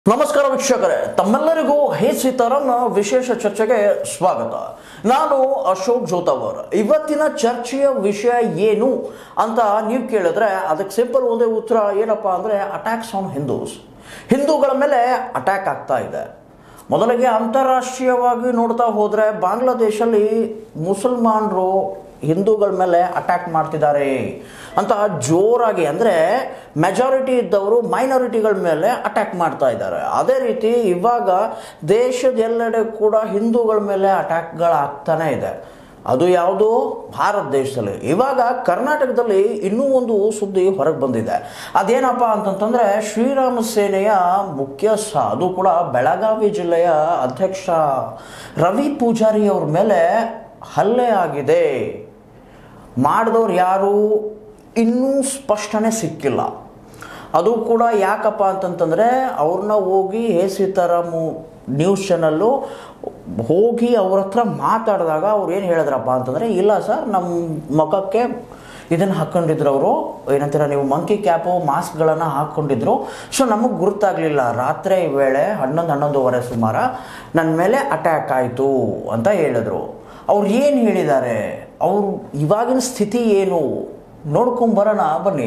ನಮಸ್ಕಾರ ವೀಕ್ಷಕರೇ ತಮ್ಮೆಲ್ಲರಿಗೂ ಹೇ ಸೀತಾರಾಮ್ನ ವಿಶೇಷ ಚರ್ಚೆಗೆ ಸ್ವಾಗತ ನಾನು ಅಶೋಕ್ ಜೋತವರ್ ಇವತ್ತಿನ ಚರ್ಚೆಯ ವಿಷಯ ಏನು ಅಂತ ನೀವು ಕೇಳಿದ್ರೆ ಅದಕ್ಕೆ ಸಿಂಪಲ್ ಒಂದೇ ಉತ್ತರ ಏನಪ್ಪ ಅಂದರೆ ಅಟ್ಯಾಕ್ಸ್ ಆನ್ ಹಿಂದೂಸ್ ಹಿಂದೂಗಳ ಮೇಲೆ ಅಟ್ಯಾಕ್ ಆಗ್ತಾ ಇದೆ ಮೊದಲಿಗೆ ಅಂತಾರಾಷ್ಟ್ರೀಯವಾಗಿ ನೋಡ್ತಾ ಹೋದರೆ ಬಾಂಗ್ಲಾದೇಶಲ್ಲಿ ಮುಸಲ್ಮಾನರು ಹಿಂದೂಗಳ ಮೇಲೆ ಅಟ್ಯಾಕ್ ಮಾಡ್ತಿದ್ದಾರೆ ಅಂತ ಜೋರಾಗಿ ಅಂದರೆ ಮೆಜಾರಿಟಿ ಇದ್ದವರು ಮೈನಾರಿಟಿಗಳ ಮೇಲೆ ಅಟ್ಯಾಕ್ ಮಾಡ್ತಾ ಇದ್ದಾರೆ ಅದೇ ರೀತಿ ಇವಾಗ ದೇಶದ ಎಲ್ಲೆಡೆ ಕೂಡ ಹಿಂದೂಗಳ ಮೇಲೆ ಅಟ್ಯಾಕ್ಗಳಾಗ್ತಾನೆ ಇದೆ ಅದು ಯಾವುದು ಭಾರತ ದೇಶದಲ್ಲಿ ಇವಾಗ ಕರ್ನಾಟಕದಲ್ಲಿ ಇನ್ನೂ ಒಂದು ಸುದ್ದಿ ಹೊರಗೆ ಬಂದಿದೆ ಅದೇನಪ್ಪ ಅಂತಂತಂದರೆ ಶ್ರೀರಾಮ ಸೇನೆಯ ಮುಖ್ಯಸ್ಥ ಅದು ಕೂಡ ಬೆಳಗಾವಿ ಜಿಲ್ಲೆಯ ಅಧ್ಯಕ್ಷ ರವಿ ಪೂಜಾರಿ ಅವ್ರ ಮೇಲೆ ಹಲ್ಲೆ ಆಗಿದೆ ಮಾಡಿದವ್ರು ಯಾರು ಇನ್ನೂ ಸ್ಪಷ್ಟನೆ ಸಿಕ್ಕಿಲ್ಲ ಅದು ಕೂಡ ಯಾಕಪ್ಪ ಅಂತಂತಂದರೆ ಅವ್ರನ್ನ ಹೋಗಿ ಹೇ ಸೀತಾರಾಮು ನ್ಯೂಸ್ ಚಾನಲ್ಲು ಹೋಗಿ ಅವ್ರ ಹತ್ರ ಮಾತಾಡಿದಾಗ ಅವ್ರು ಏನು ಹೇಳಿದ್ರಪ್ಪ ಅಂತಂದರೆ ಇಲ್ಲ ಸರ್ ನಮ್ಮ ಮುಖಕ್ಕೆ ಇದನ್ನು ಹಾಕ್ಕೊಂಡಿದ್ರು ಅವರು ಏನಂತೀರ ನೀವು ಮಂಕಿ ಕ್ಯಾಪು ಮಾಸ್ಕ್ಗಳನ್ನು ಹಾಕ್ಕೊಂಡಿದ್ರು ಸೊ ನಮಗೆ ಗುರುತಾಗಲಿಲ್ಲ ರಾತ್ರಿ ವೇಳೆ ಹನ್ನೊಂದು ಹನ್ನೊಂದುವರೆ ಸುಮಾರ ನನ್ನ ಮೇಲೆ ಅಟ್ಯಾಕ್ ಆಯಿತು ಅಂತ ಹೇಳಿದ್ರು ಅವ್ರು ಏನು ಹೇಳಿದ್ದಾರೆ ಅವ್ರು ಇವಾಗಿನ ಸ್ಥಿತಿ ಏನು ನೋಡ್ಕೊಂಬರೋಣ ಬನ್ನಿ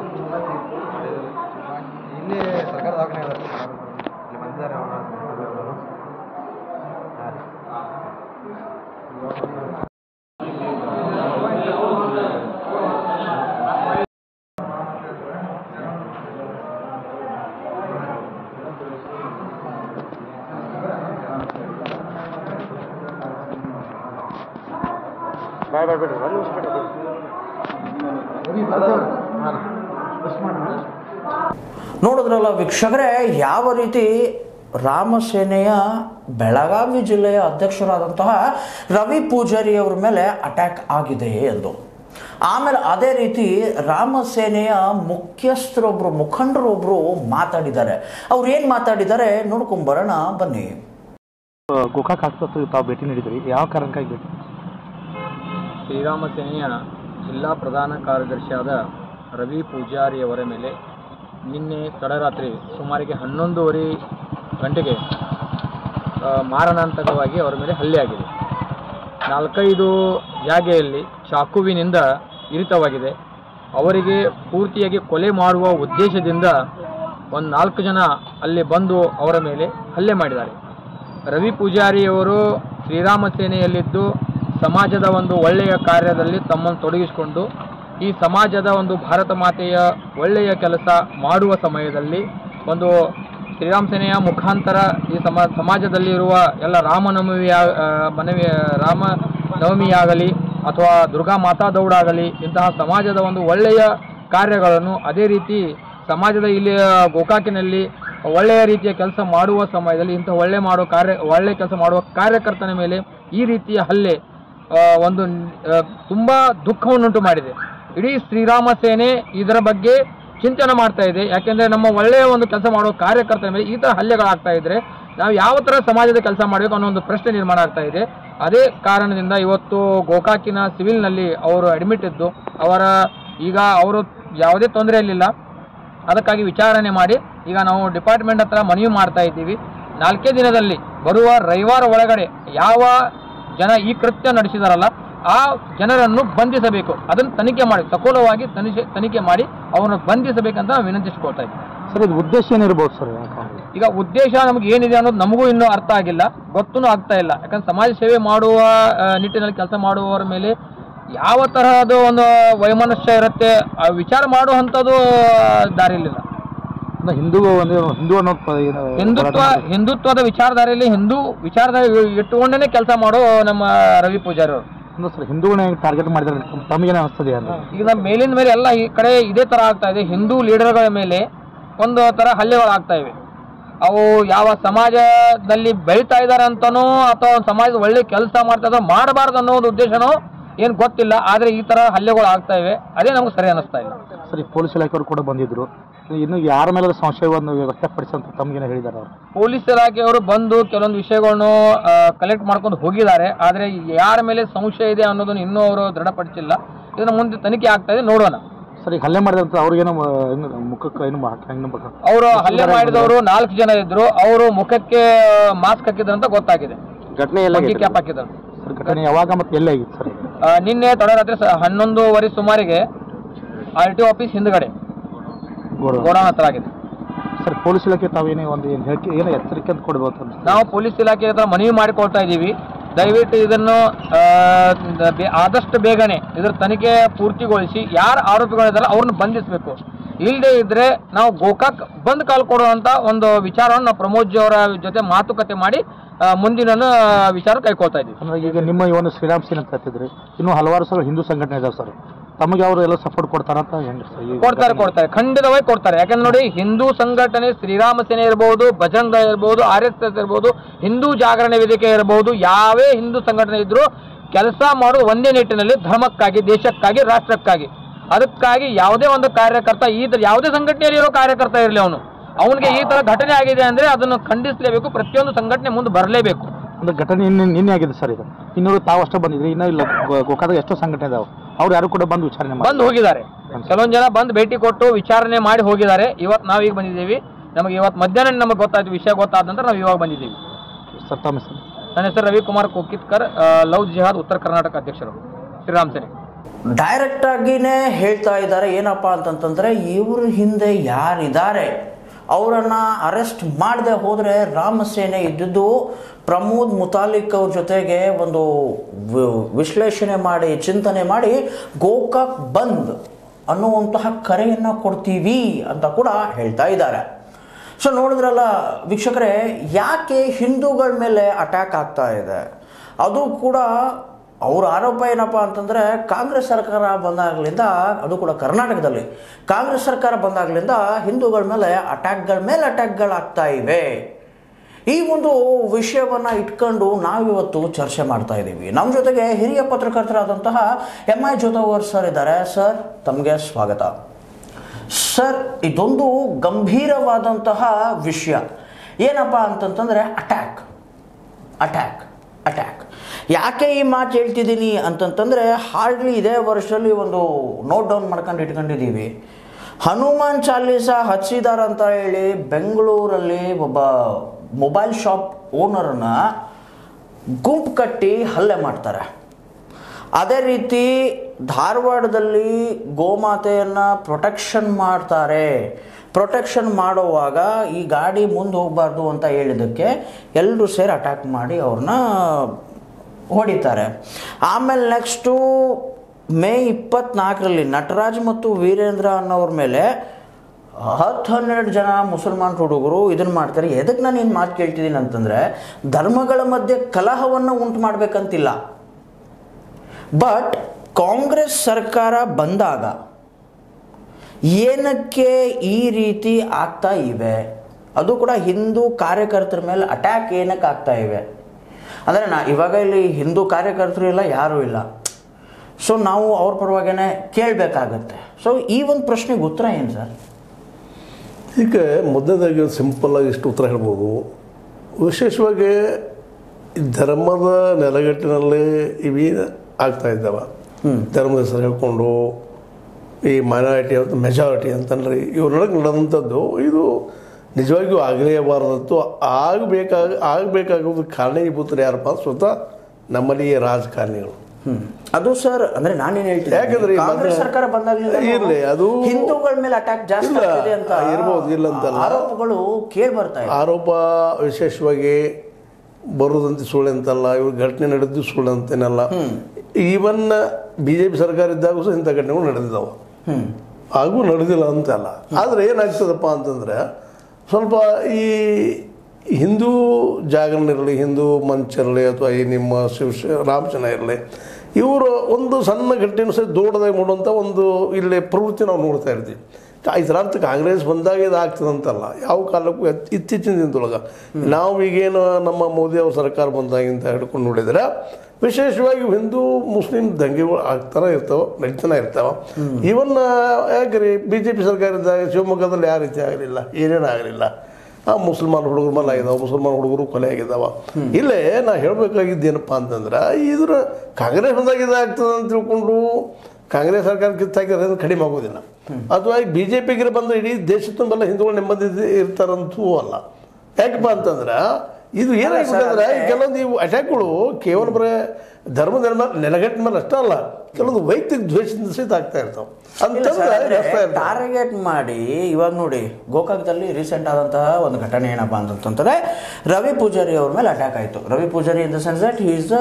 ಇಲ್ಲಿ ಸರ್ಕಾರ ದವಾಖಾನೆ ಅದ ಇಲ್ಲಿ ಬಂದಿದ್ದಾರೆ ಅವ್ರ ಹಾಂ ರೀ ಬಾಯ್ ಬಾಯ್ ಬಿಡ್ರಿ ಒಂದು ನಿಮಿಷ ಬಿಡ್ರಿ ಹಾಂ ನೋಡಿದ್ರಲ್ಲ ವೀಕ್ಷಕರೇ ಯಾವ ರೀತಿ ರಾಮಸೇನೆಯ ಬೆಳಗಾವಿ ಜಿಲ್ಲೆಯ ಅಧ್ಯಕ್ಷರಾದಂತಹ ರವಿ ಪೂಜಾರಿ ಅವರ ಮೇಲೆ ಅಟ್ಯಾಕ್ ಆಗಿದೆ ಎಂದು ಆಮೇಲೆ ಅದೇ ರೀತಿ ರಾಮಸೇನೆಯ ಮುಖ್ಯಸ್ಥರೊಬ್ಬರು ಮುಖಂಡರೊಬ್ಬರು ಮಾತಾಡಿದ್ದಾರೆ ಅವ್ರು ಏನು ಮಾತಾಡಿದ್ದಾರೆ ನೋಡ್ಕೊಂಬರೋಣ ಬನ್ನಿ ಗೋಕಾಕ್ ಆಸ್ಪತ್ರೆಗೆ ತಾವು ಭೇಟಿ ನೀಡಿದ್ರಿ ಯಾವ ಕಾರಣಕ್ಕಾಗಿ ಭೇಟಿ ಶ್ರೀರಾಮ ಸೇನೆಯ ಜಿಲ್ಲಾ ಪ್ರಧಾನ ಕಾರ್ಯದರ್ಶಿಯಾದ ರವಿ ಪೂಜಾರಿಯವರ ಮೇಲೆ ನಿನ್ನೆ ತಡರಾತ್ರಿ ಸುಮಾರಿಗೆ ಹನ್ನೊಂದೂವರೆ ಗಂಟೆಗೆ ಆ, ಮಾರಣಾಂತಕವಾಗಿ ಅವರ ಮೇಲೆ ಹಲ್ಲೆ ಆಗಿದೆ ನಾಲ್ಕೈದು ಜಾಗೆಯಲ್ಲಿ ಚಾಕುವಿನಿಂದ ಇರಿತವಾಗಿದೆ ಅವರಿಗೆ ಪೂರ್ತಿಯಾಗಿ ಕೊಲೆ ಮಾಡುವ ಉದ್ದೇಶದಿಂದ ಒಂದು ನಾಲ್ಕು ಜನ ಅಲ್ಲಿ ಬಂದು ಅವರ ಮೇಲೆ ಹಲ್ಲೆ ಮಾಡಿದ್ದಾರೆ ರವಿ ಪೂಜಾರಿಯವರು ಶ್ರೀರಾಮ ಸೇನೆಯಲ್ಲಿದ್ದು ಸಮಾಜದ ಒಂದು ಒಳ್ಳೆಯ ಕಾರ್ಯದಲ್ಲಿ ತಮ್ಮನ್ನು ತೊಡಗಿಸಿಕೊಂಡು ಈ ಸಮಾಜದ ಒಂದು ಭಾರತ ಮಾತೆಯ ಒಳ್ಳೆಯ ಕೆಲಸ ಮಾಡುವ ಸಮಯದಲ್ಲಿ ಒಂದು ಶ್ರೀರಾಮ ಸೇನೆಯ ಮುಖಾಂತರ ಈ ಸಮ ಸಮಾಜದಲ್ಲಿರುವ ಎಲ್ಲ ರಾಮನವಮಿ ಮನವಿ ರಾಮ ನವಮಿಯಾಗಲಿ ಅಥವಾ ದುರ್ಗಾ ಮಾತಾ ದೌಡಾಗಲಿ ಇಂತಹ ಸಮಾಜದ ಒಂದು ಒಳ್ಳೆಯ ಕಾರ್ಯಗಳನ್ನು ಅದೇ ರೀತಿ ಸಮಾಜದ ಇಲ್ಲಿ ಗೋಕಾಕಿನಲ್ಲಿ ಒಳ್ಳೆಯ ರೀತಿಯ ಕೆಲಸ ಮಾಡುವ ಸಮಯದಲ್ಲಿ ಇಂಥ ಒಳ್ಳೆ ಮಾಡೋ ಕಾರ್ಯ ಒಳ್ಳೆ ಕೆಲಸ ಮಾಡುವ ಕಾರ್ಯಕರ್ತನ ಮೇಲೆ ಈ ರೀತಿಯ ಹಲ್ಲೆ ಆ, ಒಂದು ಆ, ತುಂಬ ದುಃಖವನ್ನುಂಟು ಮಾಡಿದೆ ಇಡೀ ಶ್ರೀರಾಮ ಸೇನೆ ಇದರ ಬಗ್ಗೆ ಚಿಂತನೆ ಮಾಡ್ತಾ ಇದೆ ಯಾಕೆಂದರೆ ನಮ್ಮ ಒಳ್ಳೆಯ ಒಂದು ಕೆಲಸ ಮಾಡೋ ಕಾರ್ಯಕರ್ತರ ಮೇಲೆ ಈ ಥರ ಹಲ್ಲೆಗಳಾಗ್ತಾ ಇದ್ರೆ ನಾವು ಯಾವ ಥರ ಸಮಾಜದ ಕೆಲಸ ಮಾಡಬೇಕು ಅನ್ನೋ ಒಂದು ಪ್ರಶ್ನೆ ನಿರ್ಮಾಣ ಆಗ್ತಾ ಇದೆ ಅದೇ ಕಾರಣದಿಂದ ಇವತ್ತು ಗೋಕಾಕಿನ ಸಿವಿಲ್ನಲ್ಲಿ ಅವರು ಅಡ್ಮಿಟ್ ಇದ್ದು ಅವರ ಈಗ ಅವರು ಯಾವುದೇ ತೊಂದರೆಯಲ್ಲಿಲ್ಲ ಅದಕ್ಕಾಗಿ ವಿಚಾರಣೆ ಮಾಡಿ ಈಗ ನಾವು ಡಿಪಾರ್ಟ್ಮೆಂಟ್ ಹತ್ರ ಮನವಿ ಮಾಡ್ತಾ ಇದ್ದೀವಿ ನಾಲ್ಕೇ ದಿನದಲ್ಲಿ ಬರುವ ರವಿವಾರ ಒಳಗಡೆ ಯಾವ ಜನ ಈ ಕೃತ್ಯ ನಡೆಸಿದಾರಲ್ಲ ಆ ಜನರನ್ನು ಬಂಧಿಸಬೇಕು ಅದನ್ನು ತನಿಖೆ ಮಾಡಿ ಸಕೂಲವಾಗಿ ತನಿಖೆ ತನಿಖೆ ಮಾಡಿ ಅವರನ್ನು ಬಂಧಿಸಬೇಕಂತ ನಾವು ವಿನಂತಿಸ್ಕೊಳ್ತಾ ಇದ್ದೀವಿ ಸರ್ ಇದು ಉದ್ದೇಶ ಏನಿರ್ಬೋದು ಸರ್ ಈಗ ಉದ್ದೇಶ ನಮ್ಗೆ ಏನಿದೆ ಅನ್ನೋದು ನಮಗೂ ಇನ್ನೂ ಅರ್ಥ ಆಗಿಲ್ಲ ಗೊತ್ತೂ ಆಗ್ತಾ ಇಲ್ಲ ಯಾಕಂದ್ರೆ ಸಮಾಜ ಸೇವೆ ಮಾಡುವ ಆ, ನಿಟ್ಟಿನಲ್ಲಿ ಕೆಲಸ ಮಾಡುವವರ ಮೇಲೆ ಯಾವ ತರಹದ ಒಂದು ವೈಮನಸ್ಯ ಇರುತ್ತೆ ಆ ವಿಚಾರ ಮಾಡುವಂಥದ್ದು ದಾರಿಲಿಲ್ಲ ಹಿಂದೂ ಒಂದು ಹಿಂದೂ ಅನ್ನೋ ಪ- ಏನು ಹಿಂದುತ್ವ ಹಿಂದುತ್ವದ ವಿಚಾರಧಾರೆಯಲ್ಲಿ ಹಿಂದೂ ವಿಚಾರಧಾರೆ ಇಟ್ಟುಕೊಂಡೇ ಕೆಲಸ ಮಾಡೋ ನಮ್ಮ ರವಿ ಪೂಜಾರಿ ಅವರು ಅಂದ್ರೆ ಸರ್ ಹಿಂದೂಗಳನ್ನ ಟಾರ್ಗೆಟ್ ಮಾಡಿದ್ರೆ ತಮಗೇನು ಅನಿಸ್ತದೆ ಅಂದ್ರೆ ಈಗ ನಮ್ಮ ಮೇಲಿನ ಮೇಲೆ ಎಲ್ಲ ಈ ಕಡೆ ಇದೇ ತರ ಆಗ್ತಾ ಇದೆ ಹಿಂದೂ ಲೀಡರ್ಗಳ ಮೇಲೆ ಒಂದು ತರ ಹಲ್ಲೆಗಳು ಆಗ್ತಾ ಇವೆ ಅವು ಯಾವ ಸಮಾಜದಲ್ಲಿ ಬೆಳೀತಾ ಇದ್ದಾರೆ ಅಂತನೋ ಅಥವಾ ಸಮಾಜದ ಒಳ್ಳೆ ಕೆಲಸ ಮಾಡ್ತಾ ಇದ್ದಾರೆ ಮಾಡಬಾರ್ದು ಅನ್ನೋ ಒಂದು ಉದ್ದೇಶನೋ ಏನು ಗೊತ್ತಿಲ್ಲ ಆದರೆ ಈ ತರ ಹಲ್ಲೆಗಳು ಆಗ್ತಾ ಇವೆ ಅದೇ ನಮ್ಗೆ ಸರಿ ಅನ್ನಿಸ್ತಾ ಇಲ್ಲ ಸರಿ ಪೊಲೀಸ್ ಇಲಾಖೆಯವರು ಕೂಡ ಬಂದಿದ್ರು ಇನ್ನು ಯಾರ ಮೇಲೆ ಸಂಶಯವನ್ನು ವ್ಯಕ್ತಪಡಿಸಂತ ತಮಗೇನು ಹೇಳಿದ್ದಾರೆ ಅವರು ಪೊಲೀಸ್ ಇಲಾಖೆಯವರು ಬಂದು ಕೆಲವೊಂದು ವಿಷಯಗಳನ್ನು ಕಲೆಕ್ಟ್ ಮಾಡ್ಕೊಂಡು ಹೋಗಿದ್ದಾರೆ ಆದರೆ ಯಾರ ಮೇಲೆ ಸಂಶಯ ಇದೆ ಅನ್ನೋದನ್ನು ಇನ್ನೂ ಅವರು ದೃಢಪಡಿಸಿಲ್ಲ ಇದನ್ನು ಮುಂದೆ ತನಿಖೆ ಆಗ್ತಾ ಇದೆ ನೋಡೋಣ ಸರ್ ಈಗ ಹಲ್ಲೆ ಮಾಡಿದಂತ ಅವ್ರಿಗೇನು ಏನು ಮುಖಕ್ಕೆ ಏನು ಹೆಂಗೆ ಬೇಕು ಅವರು ಹಲ್ಲೆ ಮಾಡಿದವರು ನಾಲ್ಕು ಜನ ಇದ್ರು ಅವರು ಮುಖಕ್ಕೆ ಮಾಸ್ಕ್ ಹಾಕಿದ್ರಂತ ಗೊತ್ತಾಗಿದೆ ಘಟನೆ ಮಂಕಿ ಕ್ಯಾಪ್ ಹಾಕಿದ್ರು ಸರ್ ಘಟನೆ ಯಾವಾಗ ಮತ್ತೆ ಎಲ್ಲಿ ಆಗಿತ್ತು ಸರ್ ಇದು? ಆ, ನಿನ್ನೆ ತಡರಾತ್ರಿ ಸ- ಹನ್ನೊಂದುವರೆ ಸುಮಾರಿಗೆ ಆರ್ ಟಿ ಆಫೀಸ್ ಹಿಂದ್ಗಡೆ ಗೋಡ- ಗೋಡೌನ್ ಹತ್ರ ಆಗಿದೆ ಸರ್ ಪೊಲೀಸ್ ಇಲಾಖೆ ತಾವೇನೇ ಒಂದು ಏನು ಹೇಳಿಕೆ ಏನೋ ಎಚ್ಚರಿಕೆ ಅಂತ ಕೊಡ್ಬೋದು ಅಂತ ನಾವು ಪೊಲೀಸ್ ಇಲಾಖೆ ಹತ್ರ ಮನವಿ ಮಾಡಿಕೊಳ್ತಾ ಇದ್ದೀವಿ ದಯವಿಟ್ಟು ಇದನ್ನು ಆ, ದ- ಬೆ- ಆದಷ್ಟು ಬೇಗನೆ ಇದರ ತನಿಖೆ ಪೂರ್ತಿಗೊಳಿಸಿ ಯಾರು ಆರೋಪಿಗಳಿದಾರೆ ಅವ್ರನ್ನ ಬಂಧಿಸಬೇಕು ಇಲ್ಲದೆ ಇದ್ರೆ ನಾವು ಗೋಕಾಕ್ ಬಂದ್ ಕಾಲ್ ಕೊಡುವಂತ ಒಂದು ವಿಚಾರವನ್ನು ನಾವು ಪ್ರಮೋದ್ ಜಿ ಅವರ ಜೊತೆ ಮಾತುಕತೆ ಮಾಡಿ ಆ, ಮುಂದಿನ ವಿಚಾರ ಕೈಕೊಳ್ತಾ ಇದ್ದೀವಿ ಅಂದ್ರೆ ಈಗ ನಿಮ್ಮ ಈ ಒಂದು ಶ್ರೀರಾಮ್ ಸೇನೆ ಅಂತ ಹೇಳ್ತಿದ್ರಿ ಇನ್ನೂ ಹಲವಾರು ಸಲ ಹಿಂದೂ ಸಂಘಟನೆ ಇದಾವೆ ಸರ್ ತಮಗೆ ಅವರು ಎಲ್ಲ ಸಪೋರ್ಟ್ ಕೊಡ್ತಾರಂತ ಹೆಂಗೆ ಸರ್ ಈ ಕೊಡ್ತಾರೆ ಕೊಡ್ತಾರೆ ಖಂಡಿತವಾಗಿ ಕೊಡ್ತಾರೆ ಯಾಕಂದ್ರೆ ನೋಡಿ ಹಿಂದೂ ಸಂಘಟನೆ ಶ್ರೀರಾಮ ಸೇನೆ ಇರ್ಬೋದು ಬಜರಂಗ ದಳ ಇರ್ಬೋದು ಆರ್ ಎಸ್ ಎಸ್ ಇರ್ಬೋದು ಹಿಂದೂ ಜಾಗರಣೆ ವೇದಿಕೆ ಇರ್ಬೋದು ಯಾವೇ ಹಿಂದೂ ಸಂಘಟನೆ ಇದ್ರೂ ಕೆಲಸ ಮಾಡೋದು ಒಂದೇ ನಿಟ್ಟಿನಲ್ಲಿ ಧರ್ಮಕ್ಕಾಗಿ ದೇಶಕ್ಕಾಗಿ ರಾಷ್ಟ್ರಕ್ಕಾಗಿ ಅದಕ್ಕಾಗಿ ಯಾವುದೇ ಒಂದು ಕಾರ್ಯಕರ್ತ ಈ ತರ ಯಾವುದೇ ಸಂಘಟನೆಯಲ್ಲಿ ಇರೋ ಕಾರ್ಯಕರ್ತ ಇರಲಿ ಅವನು ಅವನಿಗೆ ಈ ತರ ಘಟನೆ ಆಗಿದೆ ಅಂದ್ರೆ ಅದನ್ನು ಖಂಡಿಸಲೇಬೇಕು ಪ್ರತಿಯೊಂದು ಸಂಘಟನೆ ಮುಂದೆ ಬರಲೇಬೇಕು ಅಂದ್ರೆ ಘಟನೆ ನಿನ್ನೆ ನಿನ್ನೆ ಆಗಿದೆ ಸರ್ ಇದು ಇನ್ನೂರು ತಾವು ಅಷ್ಟೇ ಬಂದಿದ್ರಿ ಇನ್ನೂ ಇಲ್ಲ ಗೋ- ಗೋಕಾದಾಗ ಎಷ್ಟೋ ಸಂಘಟನೆ ಇದಾವೆ ಅವ್ರು ಯಾರು ಕೂಡ ಬಂದು ವಿಚಾರಣೆ ಮಾಡಿ ಬಂದು ಹೋಗಿದ್ದಾರೆ ಕೆಲವೊಂದು ಜನ ಬಂದು ಭೇಟಿ ಕೊಟ್ಟು ವಿಚಾರಣೆ ಮಾಡಿ ಹೋಗಿದ್ದಾರೆ ಇವತ್ತು ನಾವೀಗ ಬಂದಿದ್ದೀವಿ ನಮಗೆ ಇವತ್ತು ಮಧ್ಯಾಹ್ನ ನಮಗೆ ಗೊತ್ತಾಯ್ತು ವಿಷಯ ಗೊತ್ತಾದ ನಂತರ ನಾವು ಇವಾಗ ಬಂದಿದ್ದೀವಿ ಸರ್ ತಮ್ಮ ಹೆಸರು ನನ್ನ ಹೆಸರು ರವಿಕುಮಾರ್ ಕೋಕಿತ್ಕರ್ ಆ, ಲವ್ ಜಿಹಾದ್ ಉತ್ತರ ಕರ್ನಾಟಕ ಅಧ್ಯಕ್ಷರು ಶ್ರೀರಾಮ್ ಸೇನೆ ಡೈರೆಕ್ಟ್ ಆಗಿನೇ ಹೇಳ್ತಾ ಇದ್ದಾರೆ ಏನಪ್ಪ ಅಂತಂತಂದ್ರೆ ಇವ್ರ ಹಿಂದೆ ಯಾರಿದ್ದಾರೆ ಅವರನ್ನ ಅರೆಸ್ಟ್ ಮಾಡದೆ ಹೋದರೆ ರಾಮಸೇನೆ ಇದ್ದಿದ್ದು ಪ್ರಮೋದ್ ಮುತಾಲಿಕ್ ಅವ್ರ ಜೊತೆಗೆ ಒಂದು ವಿ- ವಿಶ್ಲೇಷಣೆ ಮಾಡಿ ಚಿಂತನೆ ಮಾಡಿ ಗೋಕಾಕ್ ಬಂದ್ ಅನ್ನುವಂತಹ ಕರೆಯನ್ನು ಕೊಡ್ತೀವಿ ಅಂತ ಕೂಡ ಹೇಳ್ತಾ ಇದ್ದಾರೆ ಸೊ ನೋಡಿದ್ರಲ್ಲ ವೀಕ್ಷಕರೇ ಯಾಕೆ ಹಿಂದೂಗಳ ಮೇಲೆ ಅಟ್ಯಾಕ್ ಆಗ್ತಾ ಇದೆ ಅದು ಕೂಡ ಅವ್ರ ಆರೋಪ ಏನಪ್ಪ ಅಂತಂದರೆ ಕಾಂಗ್ರೆಸ್ ಸರ್ಕಾರ ಬಂದಾಗಲಿಂದ ಅದು ಕೂಡ ಕರ್ನಾಟಕದಲ್ಲಿ ಕಾಂಗ್ರೆಸ್ ಸರ್ಕಾರ ಬಂದಾಗಲಿಂದ ಹಿಂದೂಗಳ ಮೇಲೆ ಅಟ್ಯಾಕ್ಗಳ ಮೇಲೆ ಅಟ್ಯಾಕ್ಗಳಾಗ್ತಾ ಇವೆ ಈ ಒಂದು ವಿಷಯವನ್ನು ಇಟ್ಕೊಂಡು ನಾವಿವತ್ತು ಚರ್ಚೆ ಮಾಡ್ತಾ ಇದ್ದೀವಿ ನಮ್ಮ ಜೊತೆಗೆ ಹಿರಿಯ ಪತ್ರಕರ್ತರಾದಂತಹ ಎಂ ಐ ಜೋತವರ್ ಸರ್ ಇದ್ದಾರೆ ಸರ್ ತಮಗೆ ಸ್ವಾಗತ ಸರ್ ಇದೊಂದು ಗಂಭೀರವಾದಂತಹ ವಿಷಯ ಏನಪ್ಪ ಅಂತಂತಂದರೆ ಅಟ್ಯಾಕ್ ಅಟ್ಯಾಕ್ ಅಟ್ಯಾಕ್ ಯಾಕೆ ಈ ಮಾತು ಹೇಳ್ತಿದ್ದೀನಿ ಅಂತಂತಂದರೆ ಹಾರ್ಡ್ಲಿ ಇದೇ ವರ್ಷದಲ್ಲಿ ಒಂದು ನೋಟ್ ಡೌನ್ ಮಾಡ್ಕೊಂಡು ಇಟ್ಕೊಂಡಿದ್ದೀವಿ ಹನುಮಾನ್ ಚಾಲೀಸ ಹಚ್ಚಿದಾರ ಅಂತ ಹೇಳಿ ಬೆಂಗಳೂರಲ್ಲಿ ಒಬ್ಬ ಮೊಬೈಲ್ ಶಾಪ್ ಓನರನ್ನ ಗುಂಪು ಕಟ್ಟಿ ಹಲ್ಲೆ ಮಾಡ್ತಾರೆ ಅದೇ ರೀತಿ ಧಾರವಾಡದಲ್ಲಿ ಗೋಮಾತೆಯನ್ನು ಪ್ರೊಟೆಕ್ಷನ್ ಮಾಡ್ತಾರೆ ಪ್ರೊಟೆಕ್ಷನ್ ಮಾಡುವಾಗ ಈ ಗಾಡಿ ಮುಂದೆ ಹೋಗಬಾರ್ದು ಅಂತ ಹೇಳಿದ್ದಕ್ಕೆ ಎಲ್ಲರೂ ಸೇರಿ ಅಟ್ಯಾಕ್ ಮಾಡಿ ಅವ್ರನ್ನ ಹೊಡಿತಾರೆ ಆಮೇಲೆ ನೆಕ್ಸ್ಟು ಮೇ ಇಪ್ಪತ್ನಾಲ್ಕರಲ್ಲಿ ನಟರಾಜ್ ಮತ್ತು ವೀರೇಂದ್ರ ಅನ್ನೋರ ಮೇಲೆ ಹತ್ತು ಹನ್ನೆರಡು ಜನ ಮುಸಲ್ಮಾನ್ ಹುಡುಗರು ಇದನ್ನು ಮಾಡ್ತಾರೆ ಎದಕ್ಕೆ ನಾನು ಏನು ಮಾತು ಕೇಳ್ತಿದ್ದೀನಿ ಅಂತಂದರೆ ಧರ್ಮಗಳ ಮಧ್ಯೆ ಕಲಹವನ್ನು ಉಂಟು ಮಾಡಬೇಕಂತಿಲ್ಲ ಬಟ್ ಕಾಂಗ್ರೆಸ್ ಸರ್ಕಾರ ಬಂದಾಗ ಏನಕ್ಕೆ ಈ ರೀತಿ ಆಗ್ತಾ ಇವೆ ಅದು ಕೂಡ ಹಿಂದೂ ಕಾರ್ಯಕರ್ತರ ಮೇಲೆ ಅಟ್ಯಾಕ್ ಏನಕ್ಕೆ ಆಗ್ತಾ ಇವೆ ಅಂದರೆ ನಾ ಇವಾಗ ಇಲ್ಲಿ ಹಿಂದೂ ಕಾರ್ಯಕರ್ತರು ಇಲ್ಲ ಯಾರೂ ಇಲ್ಲ ಸೊ ನಾವು ಅವ್ರ ಪರವಾಗೇನೆ ಕೇಳಬೇಕಾಗತ್ತೆ ಸೊ ಈ ಒಂದು ಪ್ರಶ್ನೆಗೆ ಉತ್ತರ ಏನು ಸರ್ ಈಗ ಮೊದಲನೇದಾಗಿ ಸಿಂಪಲ್ಲಾಗಿ ಇಷ್ಟು ಉತ್ತರ ಹೇಳ್ಬೋದು ವಿಶೇಷವಾಗಿ ಈ ಧರ್ಮದ ನೆಲಗಟ್ಟಿನಲ್ಲಿ ಇವೇನು ಆಗ್ತಾ ಇದ್ದಾವೆ ಧರ್ಮದ ಹೆಸರು ಹೇಳ್ಕೊಂಡು ಈ ಮೈನಾರಿಟಿ ಮತ್ತು ಮೆಜಾರಿಟಿ ಅಂತಂದ್ರೆ ಇವ್ರೊಳಗೆ ನಡೆದಂಥದ್ದು ಇದು ನಿಜವಾಗಿಯೂ ಆಗಲೇಬಾರದತ್ತು ಆಗಬೇಕಾಗ ಆಗಬೇಕಾಗೋದು ಕಾರಣೀಭೂತರು ಯಾರಪ್ಪ ಸ್ವತಃ ನಮ್ಮಲ್ಲಿ ಈ ರಾಜಕಾರಣಿಗಳು ಹ್ಮ್. ಅದು ಸರ್ ಅಂದ್ರೆ ನಾನೇನು ಹೇಳ್ತೀನಿ ಯಾಕಂದ್ರೆ ಈ ಕಾಂಗ್ರೆಸ್ ಮೊದ್ಲು- ಸರ್ಕಾರ ಬಂದಾಗಲಿಂದ ಇರ್ಲಿ, ಅದು- ಹಿಂದೂಗಳ ಮೇಲೆ ಅಟ್ಯಾಕ್ ಜಾಸ್ತಿ ಇಲ್ಲ, ಆಗ್ತಿದೆ ಅಂತ ಇರ್ಬೋದು, ಇಲ್ಲ ಅಂತಲ್ಲ. ಆರೋಪಗಳು ಕೇಳಿ ಬರ್ತಾ ಇದೆ ಆರೋಪ ವಿಶೇಷವಾಗಿ ಬರುವುದಂತೆ ಸುಳ್ಳು ಅಂತಲ್ಲ ಇವ್ರು ಘಟನೆ ನಡೆದು ಸುಳ್ಳು ಅಂತೇನಲ್ಲ ಈವನ್ ಬಿ ಜೆ ಪಿ ಸರ್ಕಾರ ಇದ್ದಾಗೂ ಸಹ ಇಂಥ ಘಟನೆಗಳು ನಡೆದಿದ್ದಾವೆ ಹ್ಮ್ ಹಾಗೂ ನಡೆದಿಲ್ಲ ಅಂತಲ್ಲ ಆದರೆ ಏನಾಗ್ತದಪ್ಪ ಅಂತಂದರೆ ಸ್ವಲ್ಪ ಈ ಹಿಂದೂ ಜಾಗರಣ ಇರಲಿ ಹಿಂದೂ ಮಂಚ್ ಇರಲಿ ಅಥವಾ ಈ ನಿಮ್ಮ ಶಿವ ರಾಮಚಂದ್ರ ಇರಲಿ ಇವರು ಒಂದು ಸಣ್ಣ ಘಟನೆ ಸಹ ದೊಡ್ಡದಾಗಿ ಮಾಡುವಂಥ ಒಂದು ಇಲ್ಲಿ ಪ್ರವೃತ್ತಿ ನಾವು ನೋಡ್ತಾ ಇರ್ತೀವಿ ಕಾ- ಇದರ ಅರ್ಥ ಕಾಂಗ್ರೆಸ್ ಬಂದಾಗ ಇದು ಆಗ್ತದಂತಲ್ಲ ಯಾವ ಕಾಲಕ್ಕೂ ಎತ್- ಇತ್ತೀಚಿನ ದಿನದೊಳಗೆ ನಾವು ಈಗೇನು ನಮ್ಮ ಮೋದಿ ಅವ್ರ ಸರ್ಕಾರ ಬಂದಾಗಿಂತ ಹಿಡ್ಕೊಂಡು ನೋಡಿದ್ರೆ ವಿಶೇಷವಾಗಿ ಹಿಂದೂ ಮುಸ್ಲಿಂ ದಂಗೆಗಳು ಆಗ್ತಾನೆ ಇರ್ತಾವೆ ನಡೀತಾನೆ ಇರ್ತಾವೆ ಇವನ್ ಯಾಕ್ರಿ ಬಿ ಜೆ ಪಿ ಸರ್ಕಾರ ಇದ್ದಾಗ ಶಿವಮೊಗ್ಗದಲ್ಲಿ ಯಾವ ರೀತಿ ಆಗಲಿಲ್ಲ ಏನೇನು ಆಗಲಿಲ್ಲ ಆ ಮುಸಲ್ಮಾನ್ ಹುಡುಗರು ಮಲ್ಲ ಆಗಿದಾವೆ ಮುಸಲ್ಮಾನ್ ಹುಡುಗರು ಕೊಲೆ ಆಗಿದ್ದಾವ ಇಲ್ಲೇ ನಾ ಹೇಳಬೇಕಾಗಿದ್ದೇನಪ್ಪ ಅಂತಂದ್ರೆ ಇದ್ರ ಕಾಂಗ್ರೆಸ್ ಬಂದಾಗ ಇದಾಗ್ತದೆ ಅಂತ ತಿಳ್ಕೊಂಡು ಕಾಂಗ್ರೆಸ್ ಸರ್ಕಾರ ಕಿತ್ತಾಕಿದ್ರೆ ಅದು ಕಡಿಮೆ ಆಗೋದಿಲ್ಲ ಅಥವಾ ಈಗ ಬಿ ಜೆ ಪಿಗೆ ಬಂದ್ರೆ ಇಡೀ ದೇಶ ತುಂಬೆಲ್ಲ ಹಿಂದೂಗಳು ನೆಮ್ಮದಿ ಇರ್ತಾರಂತೂ ಅಲ್ಲ ಯಾಕಪ್ಪ ಅಂತಂದ್ರೆ ಇದು ಏನಾಗ್ಬೇಕಂದ್ರೆ ಈ ಕೆಲವೊಂದು ಇವು ಅಟ್ಯಾಕ್ಗಳು ಕೇವಲ ಬರೀ ಧರ್ಮ ಧರ್ಮ ನೆಲಗಟ್ಟಿನ ಮೇಲೆ ಅಷ್ಟೇ ಅಲ್ಲ ಕೆಲವೊಂದು ವೈಯಕ್ತಿಕ ದ್ವೇಷದಿಂದ ಸಹಿತ ಆಗ್ತಾ ಇರ್ತಾವೆ ಅಂತಂದ್ರೆ ನಡೆಸ್ತಾ ಇರ್ತಾರೆ ಟಾರ್ಗೆಟ್ ಮಾಡಿ ಇವಾಗ ನೋಡಿ ಗೋಕಾಕ್ದಲ್ಲಿ ರೀಸೆಂಟ್ ಆದಂತಹ ಒಂದು ಘಟನೆ ಏನಪ್ಪ ಅಂತಂತಂದ್ರೆ ರವಿ ಪೂಜಾರಿ ಅವ್ರ ಮೇಲೆ ಅಟ್ಯಾಕ್ ಆಯಿತು Ravi Pujari in the sense that he is the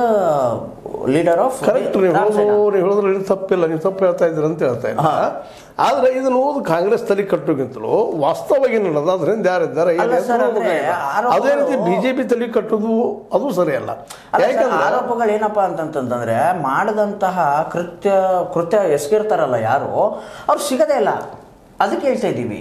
leader of correct ನೀವು ಹೇಳೋದು ನೀವು ಹೇಳಿದ್ರೆ ಇದು ತಪ್ಪಿಲ್ಲ ನೀವು ತಪ್ಪು ಹೇಳ್ತಾ ಇದ್ದೀರಿ ಅಂತ ಹೇಳ್ತಾ ಇಲ್ಲ ಆದ್ರೆ ಇದನ್ನು ಓದು ಕಾಂಗ್ರೆಸ್ ತಲೆ ಕಟ್ಟೋಗಿಂತಲೂ ವಾಸ್ತವವಾಗಿ ಏನಲ್ಲ ಅದರಿಂದ ಯಾರಿದ್ದಾರೆ ಏನ್ ಅಲ್ಲ ಸರ್, ಹೆಸರು ಅಂದ್ರೆ ಗೊತ್ತಿಲ್ಲ. ಆರೋಪಗಳು- ಅದೇ ರೀತಿ ಬಿಜೆಪಿ ತಲೆ ಕಟ್ಟೋದು ಅದು ಸರಿಯಲ್ಲ ಯಾಕಂದ್ರೆ ಆರೋಪಗಳು ಏನಪ್ಪಾ ಅಂತಂತಂದ್ರೆ ಮಾಡಿದಂತಹ ಕೃತ್ಯ ಕೃತ್ಯ ಎಸಗಿರ್ತಾರಲ್ಲ ಯಾರು ಅವ್ರು ಸಿಗದೇ ಇಲ್ಲ ಅದಕ್ಕೆ ಹೇಳ್ತಾ ಇದ್ದೀವಿ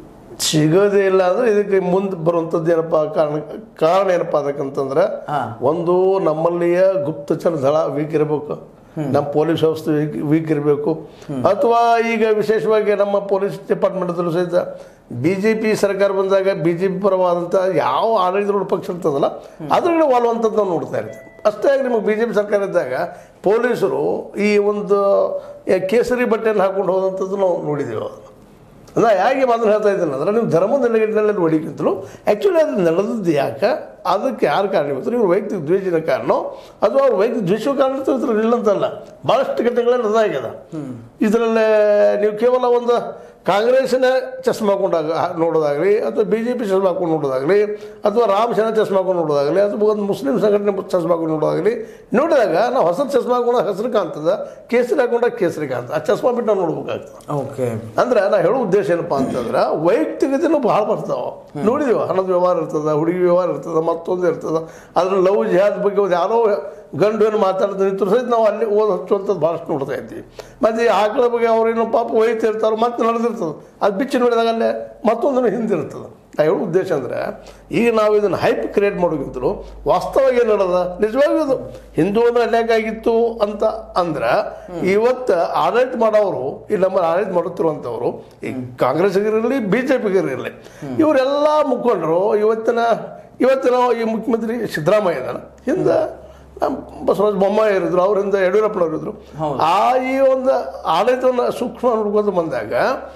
ಸಿಗೋದೇ ಇಲ್ಲ ಅಂದ್ರೆ ಇದಕ್ಕೆ ಮುಂದೆ ಬರುವಂಥದ್ದು ಏನಪ್ಪ ಕಾರಣ ಕಾರಣ ಏನಪ್ಪ ಅದಕ್ಕಂತಂದ್ರೆ ಹಾ. ಒಂದು ನಮ್ಮಲ್ಲಿಯ ಗುಪ್ತಚರ ದಳ ವೀಕ್ ಇರಬೇಕು ನಮ್ಮ ಪೊಲೀಸ್ ವ್ಯವಸ್ಥೆ ವೀಕ್ ಇರಬೇಕು ಅಥವಾ ಈಗ ವಿಶೇಷವಾಗಿ ನಮ್ಮ ಪೊಲೀಸ್ ಡಿಪಾರ್ಟ್ಮೆಂಟದಲ್ಲೂ ಸಹಿತ ಬಿ ಜೆ ಪಿ ಸರ್ಕಾರ ಬಂದಾಗ ಬಿ ಜೆ ಪಿ ಪರವಾದಂಥ ಯಾವ ಆಡಳಿತ ಪಕ್ಷ ಇರ್ತದಲ್ಲ ಅದ್ರಗಡೆ ವಾಲುವಂಥದ್ದು ನಾವು ನೋಡ್ತಾ ಇರ್ತೀವಿ ಅಷ್ಟೇ ಆಗಿ ನಿಮಗೆ ಬಿ ಜೆ ಪಿ ಸರ್ಕಾರ ಇದ್ದಾಗ ಪೊಲೀಸರು ಈ ಒಂದು ಏ, ಕೇಸರಿ ಬಟ್ಟೆಯನ್ನು ಹಾಕೊಂಡು ಹೋದಂಥದ್ದು ನಾವು ನೋಡಿದ್ದೀವಿ ಅದನ್ನು ನಾ ಯಾಕೆ ಮಾತನ್ನು ಹೇಳ್ತಾ ಇದ್ದೀನಿ ಅಂದ್ರೆ ನೀವು ಧರ್ಮ ನೆಲೆಗಟ್ಟಿನಲ್ಲಿ ಹೊಡಿಕ್ಕಿಂತಲೂ ಆ್ಯಕ್ಚುಲಿ ಅದು ನಡೆದದ್ದು ಯಾಕೆ ಅದಕ್ಕೆ ಯಾರು ಕಾರಣವಿತ್ತು ಇವ್ರು ವೈಯಕ್ತಿಕ ದ್ವೇಷದ ಕಾರಣ ಅಥವಾ ಅವ್ರ ವೈಯಕ್ತಿಕ ದ್ವೇಷ ಕಾರಣ ಇರ್ತದೆ ಇದ್ರಲ್ಲಿ ಇಲ್ಲ ಅಂತಲ್ಲ ಭಾಳಷ್ಟು ಘಟನೆಗಳಲ್ಲಿ ಅದಾಗ್ಯದ ಇದರಲ್ಲೇ ನೀವು ಕೇವಲ ಒಂದು ಕಾಂಗ್ರೆಸ್ಸಿನ ಚಸ್ಮಾ ಹಾಕೊಂಡಾಗ ನೋಡೋದಾಗಲಿ ಅಥವಾ ಬಿ ಜೆ ಪಿ ಚಸ್ಮಾ ಹಾಕೊಂಡು ನೋಡೋದಾಗಲಿ ಅಥವಾ ರಾಮ್ ಸೇನಾ ಚಸ್ಮಾ ಹಾಕೊಂಡು ನೋಡೋದಾಗಲಿ ಅಥವಾ ಒಂದು ಮುಸ್ಲಿಂ ಸಂಘಟನೆ ಚಸ್ಮಾ ಹಾಕೊಂಡು ನೋಡೋದಾಗಲಿ ನೋಡಿದಾಗ ನಾವು ಹಸಿರು ಚಸ್ಮಾ ಹಾಕೊಂಡ ಹಸಿರು ಕಾಣ್ತದ ಕೇಸರಿ ಹಾಕೊಂಡಾಗ ಕೇಸರಿ ಕಾಣ್ತದೆ ಆ ಚಸ್ಮಾ ಬಿಟ್ಟು ನಾವು ನೋಡ್ಬೇಕಾಗ್ತದೆ ಓಕೆ ಅಂದ್ರೆ ನಾ ಹೇಳೋ ಉದ್ದೇಶ ಏನಪ್ಪಾ ಅಂತಂದ್ರೆ ವೈಯಕ್ತಿಕತೆನೂ ಭಾಳ ಬರ್ತಾವ ನೋಡಿದೀವ ಹಣದ ವ್ಯವಹಾರ ಇರ್ತದ ಹುಡುಗಿ ವ್ಯವಹಾರ ಇರ್ತದ ಮತ್ತೊಂದು ಇರ್ತದ ಅದ್ರ ಲವ್ ಜಿಹಾದ್ ಬಗ್ಗೆ ಒಂದು ಯಾರೋ ಗಂಡು ಏನು ಮಾತಾಡ್ತಾರೆ ನಿಂತರು ಸಹಿತ ನಾವು ಅಲ್ಲಿ ಓದ್ ಹಚ್ಚುವಂಥದ್ದು ಭಾಳಷ್ಟು ನೋಡ್ತಾ ಇದ್ವಿ ಮತ್ತು ಈ ಆಕಳ ಬಗ್ಗೆ ಅವ್ರೇನೋ ಪಾಪ ಒಯ್ತಿರ್ತಾರೆ ಮತ್ತೆ ನಡೆದಿರ್ತದೆ ಅದು ಬಿಚ್ಚಿ ನೋಡಿದಾಗ ಅಲ್ಲೇ ಮತ್ತೊಂದನ್ನು ಹಿಂದಿರ್ತದೆ ನಾ ಹೇಳೋ ಉದ್ದೇಶ ಅಂದರೆ ಈಗ ನಾವು ಇದನ್ನು ಹೈಪ್ ಕ್ರಿಯೇಟ್ ಮಾಡೋಕ್ಕಿಂತಲೂ ವಾಸ್ತವವಾಗಿ ಏನು ನಡೆದ ನಿಜವಾಗಿಯೂ ಅದು ಹಿಂದೂ ಅಂದ್ರೆ ಅಟ್ಯಾಕ್ ಆಗಿತ್ತು ಅಂತ ಅಂದ್ರೆ ಇವತ್ತು ಆಡಳಿತ ಮಾಡೋರು ಈ ನಮ್ಮ ಆಡಳಿತ ಮಾಡುತ್ತಿರುವಂಥವ್ರು ಈ ಕಾಂಗ್ರೆಸ್ಗಿರಲಿ ಬಿ ಜೆ ಪಿಗಿರಲಿ ಇವರೆಲ್ಲ ಮುಖಂಡರು ಇವತ್ತಿನ ಇವತ್ತಿನ ಈ ಮುಖ್ಯಮಂತ್ರಿ ಸಿದ್ದರಾಮಯ್ಯ ಇದ್ದಾನೆ ಹಿಂದೆ ನಮ್ಮ ಬಸವರಾಜ ಬೊಮ್ಮಾಯಿ ಇರಿದ್ರು ಅವರಿಂದ ಯಡಿಯೂರಪ್ಪನವ್ರು ಇದ್ರು ಆ ಈ ಒಂದು ಆಡಳಿತವನ್ನು ಸೂಕ್ಷ್ಮ ನೋಡ್ಕೊಂಡು ಬಂದಾಗ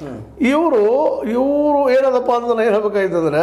ಇವರು ಇವರು ಏನದಪ್ಪ ಅಂತ ನಾನು ಏನು ಹೇಳ್ಬೇಕಾಯ್ತಂದ್ರೆ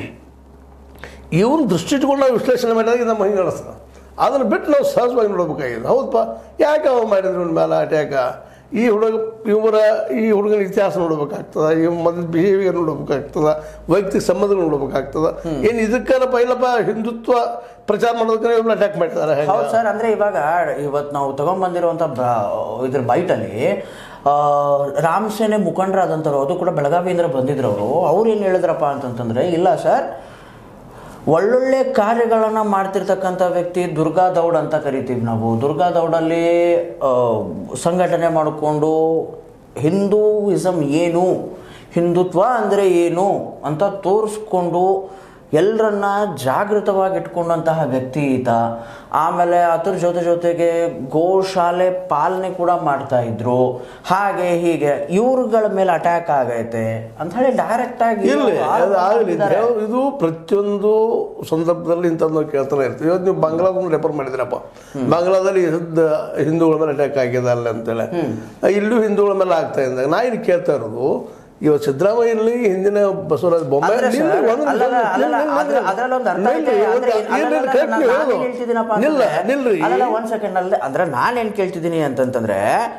ಇವ್ನ ದೃಷ್ಟಿ ಇಟ್ಕೊಂಡು ನಾವು ವಿಶ್ಲೇಷಣೆ ಮಾಡಿದಾಗ ನಮ್ಮ ಹಿಂಗೆ ಅನಿಸ್ತದೆ ಅದನ್ನು ಬಿಟ್ಟು ನಾವು ಸಹಜವಾಗಿ ನೋಡ್ಬೇಕಾಗಿದೆ ಹೌದಪ್ಪ ಯಾಕೆ ಅವ ಮಾಡಿದ್ರು ಇವ್ನ ಮೇಲೆ ಅಟ್ಯಾಕ ಈ ಹುಡುಗ ಇವರ ಈ ಹುಡುಗನ ಇತಿಹಾಸ ನೋಡ್ಬೇಕಾಗ್ತದ ಈ ಮೊದಲು ಬಿಹೇವಿಯರ್ ನೋಡ್ಬೇಕಾಗ್ತದ ವೈಯಕ್ತಿಕ ಸಂಬಂಧಗಳು ನೋಡ್ಬೇಕಾಗ್ತದ ಏನು ಇದಕ್ಕೇನಪ್ಪ ಇಲ್ಲಪ್ಪ ಹಿಂದುತ್ವ ಪ್ರಚಾರ ಮಾಡೋದಕ್ಕೆ ಇವ್ರನ್ನ ಅಟ್ಯಾಕ್ ಮಾಡ್ತಾರೆ ಹೆಂಗೆ? ಹೌದು ಸರ್ ಅಂದ್ರೆ ಇವಾಗ ಇವತ್ತು ನಾವು ತಗೊಂಡ್ಬಂದಿರುವಂಥ ಇದ್ರ ಬೈಟಲ್ಲಿ ಆ, ರಾಮ್ ಸೇನೆ ಮುಖಂಡರಾದಂಥವ್ರು ಅದು ಕೂಡ ಬೆಳಗಾವಿಯಿಂದ ಬಂದಿದ್ರು ಅವರು ಅವ್ರು ಏನು ಹೇಳಿದ್ರಪ್ಪ ಅಂತಂತಂದ್ರೆ ಇಲ್ಲ ಸರ್ ಒಳ್ಳೊಳ್ಳೆ ಕಾರ್ಯಗಳನ್ನು ಮಾಡ್ತಿರ್ತಕ್ಕಂಥ ವ್ಯಕ್ತಿ ದುರ್ಗಾ ದೌಡ್ ಅಂತ ಕರಿತೀವಿ ನಾವು ದುರ್ಗಾ ದೌಡಲ್ಲಿ ಆ, ಸಂಘಟನೆ ಮಾಡಿಕೊಂಡು ಹಿಂದೂಯಿಸಮ್ ಏನು ಹಿಂದುತ್ವ ಅಂದರೆ ಏನು ಅಂತ ತೋರಿಸ್ಕೊಂಡು ಎಲ್ಲರನ್ನ ಜಾಗೃತವಾಗಿ ಇಟ್ಕೊಂಡಂತಹ ವ್ಯಕ್ತಿ ಈತ ಆಮೇಲೆ ಅದ್ರ ಜೊತೆ ಜೊತೆಗೆ ಗೋಶಾಲೆ ಪಾಲನೆ ಕೂಡ ಮಾಡ್ತಾ ಇದ್ರು ಹಾಗೆ ಹೀಗೆ ಇವ್ರುಗಳ ಮೇಲೆ ಅಟ್ಯಾಕ್ ಆಗೈತೆ ಅಂತ ಹೇಳಿ ಡೈರೆಕ್ಟ್ ಆಗಿ ಇಲ್ಲಿ ಅದು ಆಗಲಿ ಮಾಡಿದ್ದಾರೆ. ಇದು ಪ್ರತಿಯೊಂದು ಸಂದರ್ಭದಲ್ಲಿ ಇಂಥದ್ದು ನಾವು ಕೇಳ್ತಾನೆ ಇರ್ತೀವಿ ಇವತ್ತು ನೀವು ಬಾಂಗ್ಲಾದನ್ನು ರೆಫರ್ ಮಾಡಿದ್ರಪ್ಪ ಬಾಂಗ್ಲಾದಲ್ಲಿ ಯುದ್ಧ ಹಿಂದೂಗಳ ಮೇಲೆ ಅಟ್ಯಾಕ್ ಆಗಿದೆ ಅಲ್ಲ ಅಂತೇಳಿ ಇಲ್ಲೂ ಹಿಂದೂಗಳ ಮೇಲೆ ಆಗ್ತಾ ಇದ್ದಾಗ ನಾ ಇಲ್ಲಿ ಕೇಳ್ತಾ ಇರೋದು ಇವತ್ತು ಸಿದ್ದರಾಮಯ್ಯ ಇರಲಿ ಹಿಂದಿನ ಬಸವರಾಜ ಬೊಮ್ಮಾಯಿ ಅಂದ್ರೆ ನಿಲ್ಲಿ, ಸರ್, ಒಂದು ನಿಮಿಷ, ಅಲ್ಲಲ್ಲ, ಅಲ್ಲಲ್ಲ, ನಿಲ್ಲಿ, ಅದ್ರ- ನಿಲ್ಲಿ. ಅದ್ರಲ್ಲೊಂದು ಅರ್ಥ ನಿಲ್ಲಿ, ಐತೆ. ಒಂದು- ಅಂದ್ರೆ ಇಲ್ಲ, ಇಲ್ಲ, ಅಲ್ಲಲ್ಲ, correct ನಾನು ನೀವು ನಾನೇನ್ ಹೇಳೋದು. ಹೇಳ್ತಿದ್ದೀನಪ್ಪ ನಿಲ್ಲ ಅಂತಂದ್ರೆ- ನಿಲ್ರಿ ಅಲ್ಲಲ್ಲ ಒಂದ್ ಸೆಕೆಂಡ್ ಅಲ್ಲಿ ಅಂದ್ರೆ ನಾನೇನ್ ಕೇಳ್ತಿದ್ದೀನಿ ಅಂತಂತಂದ್ರೆ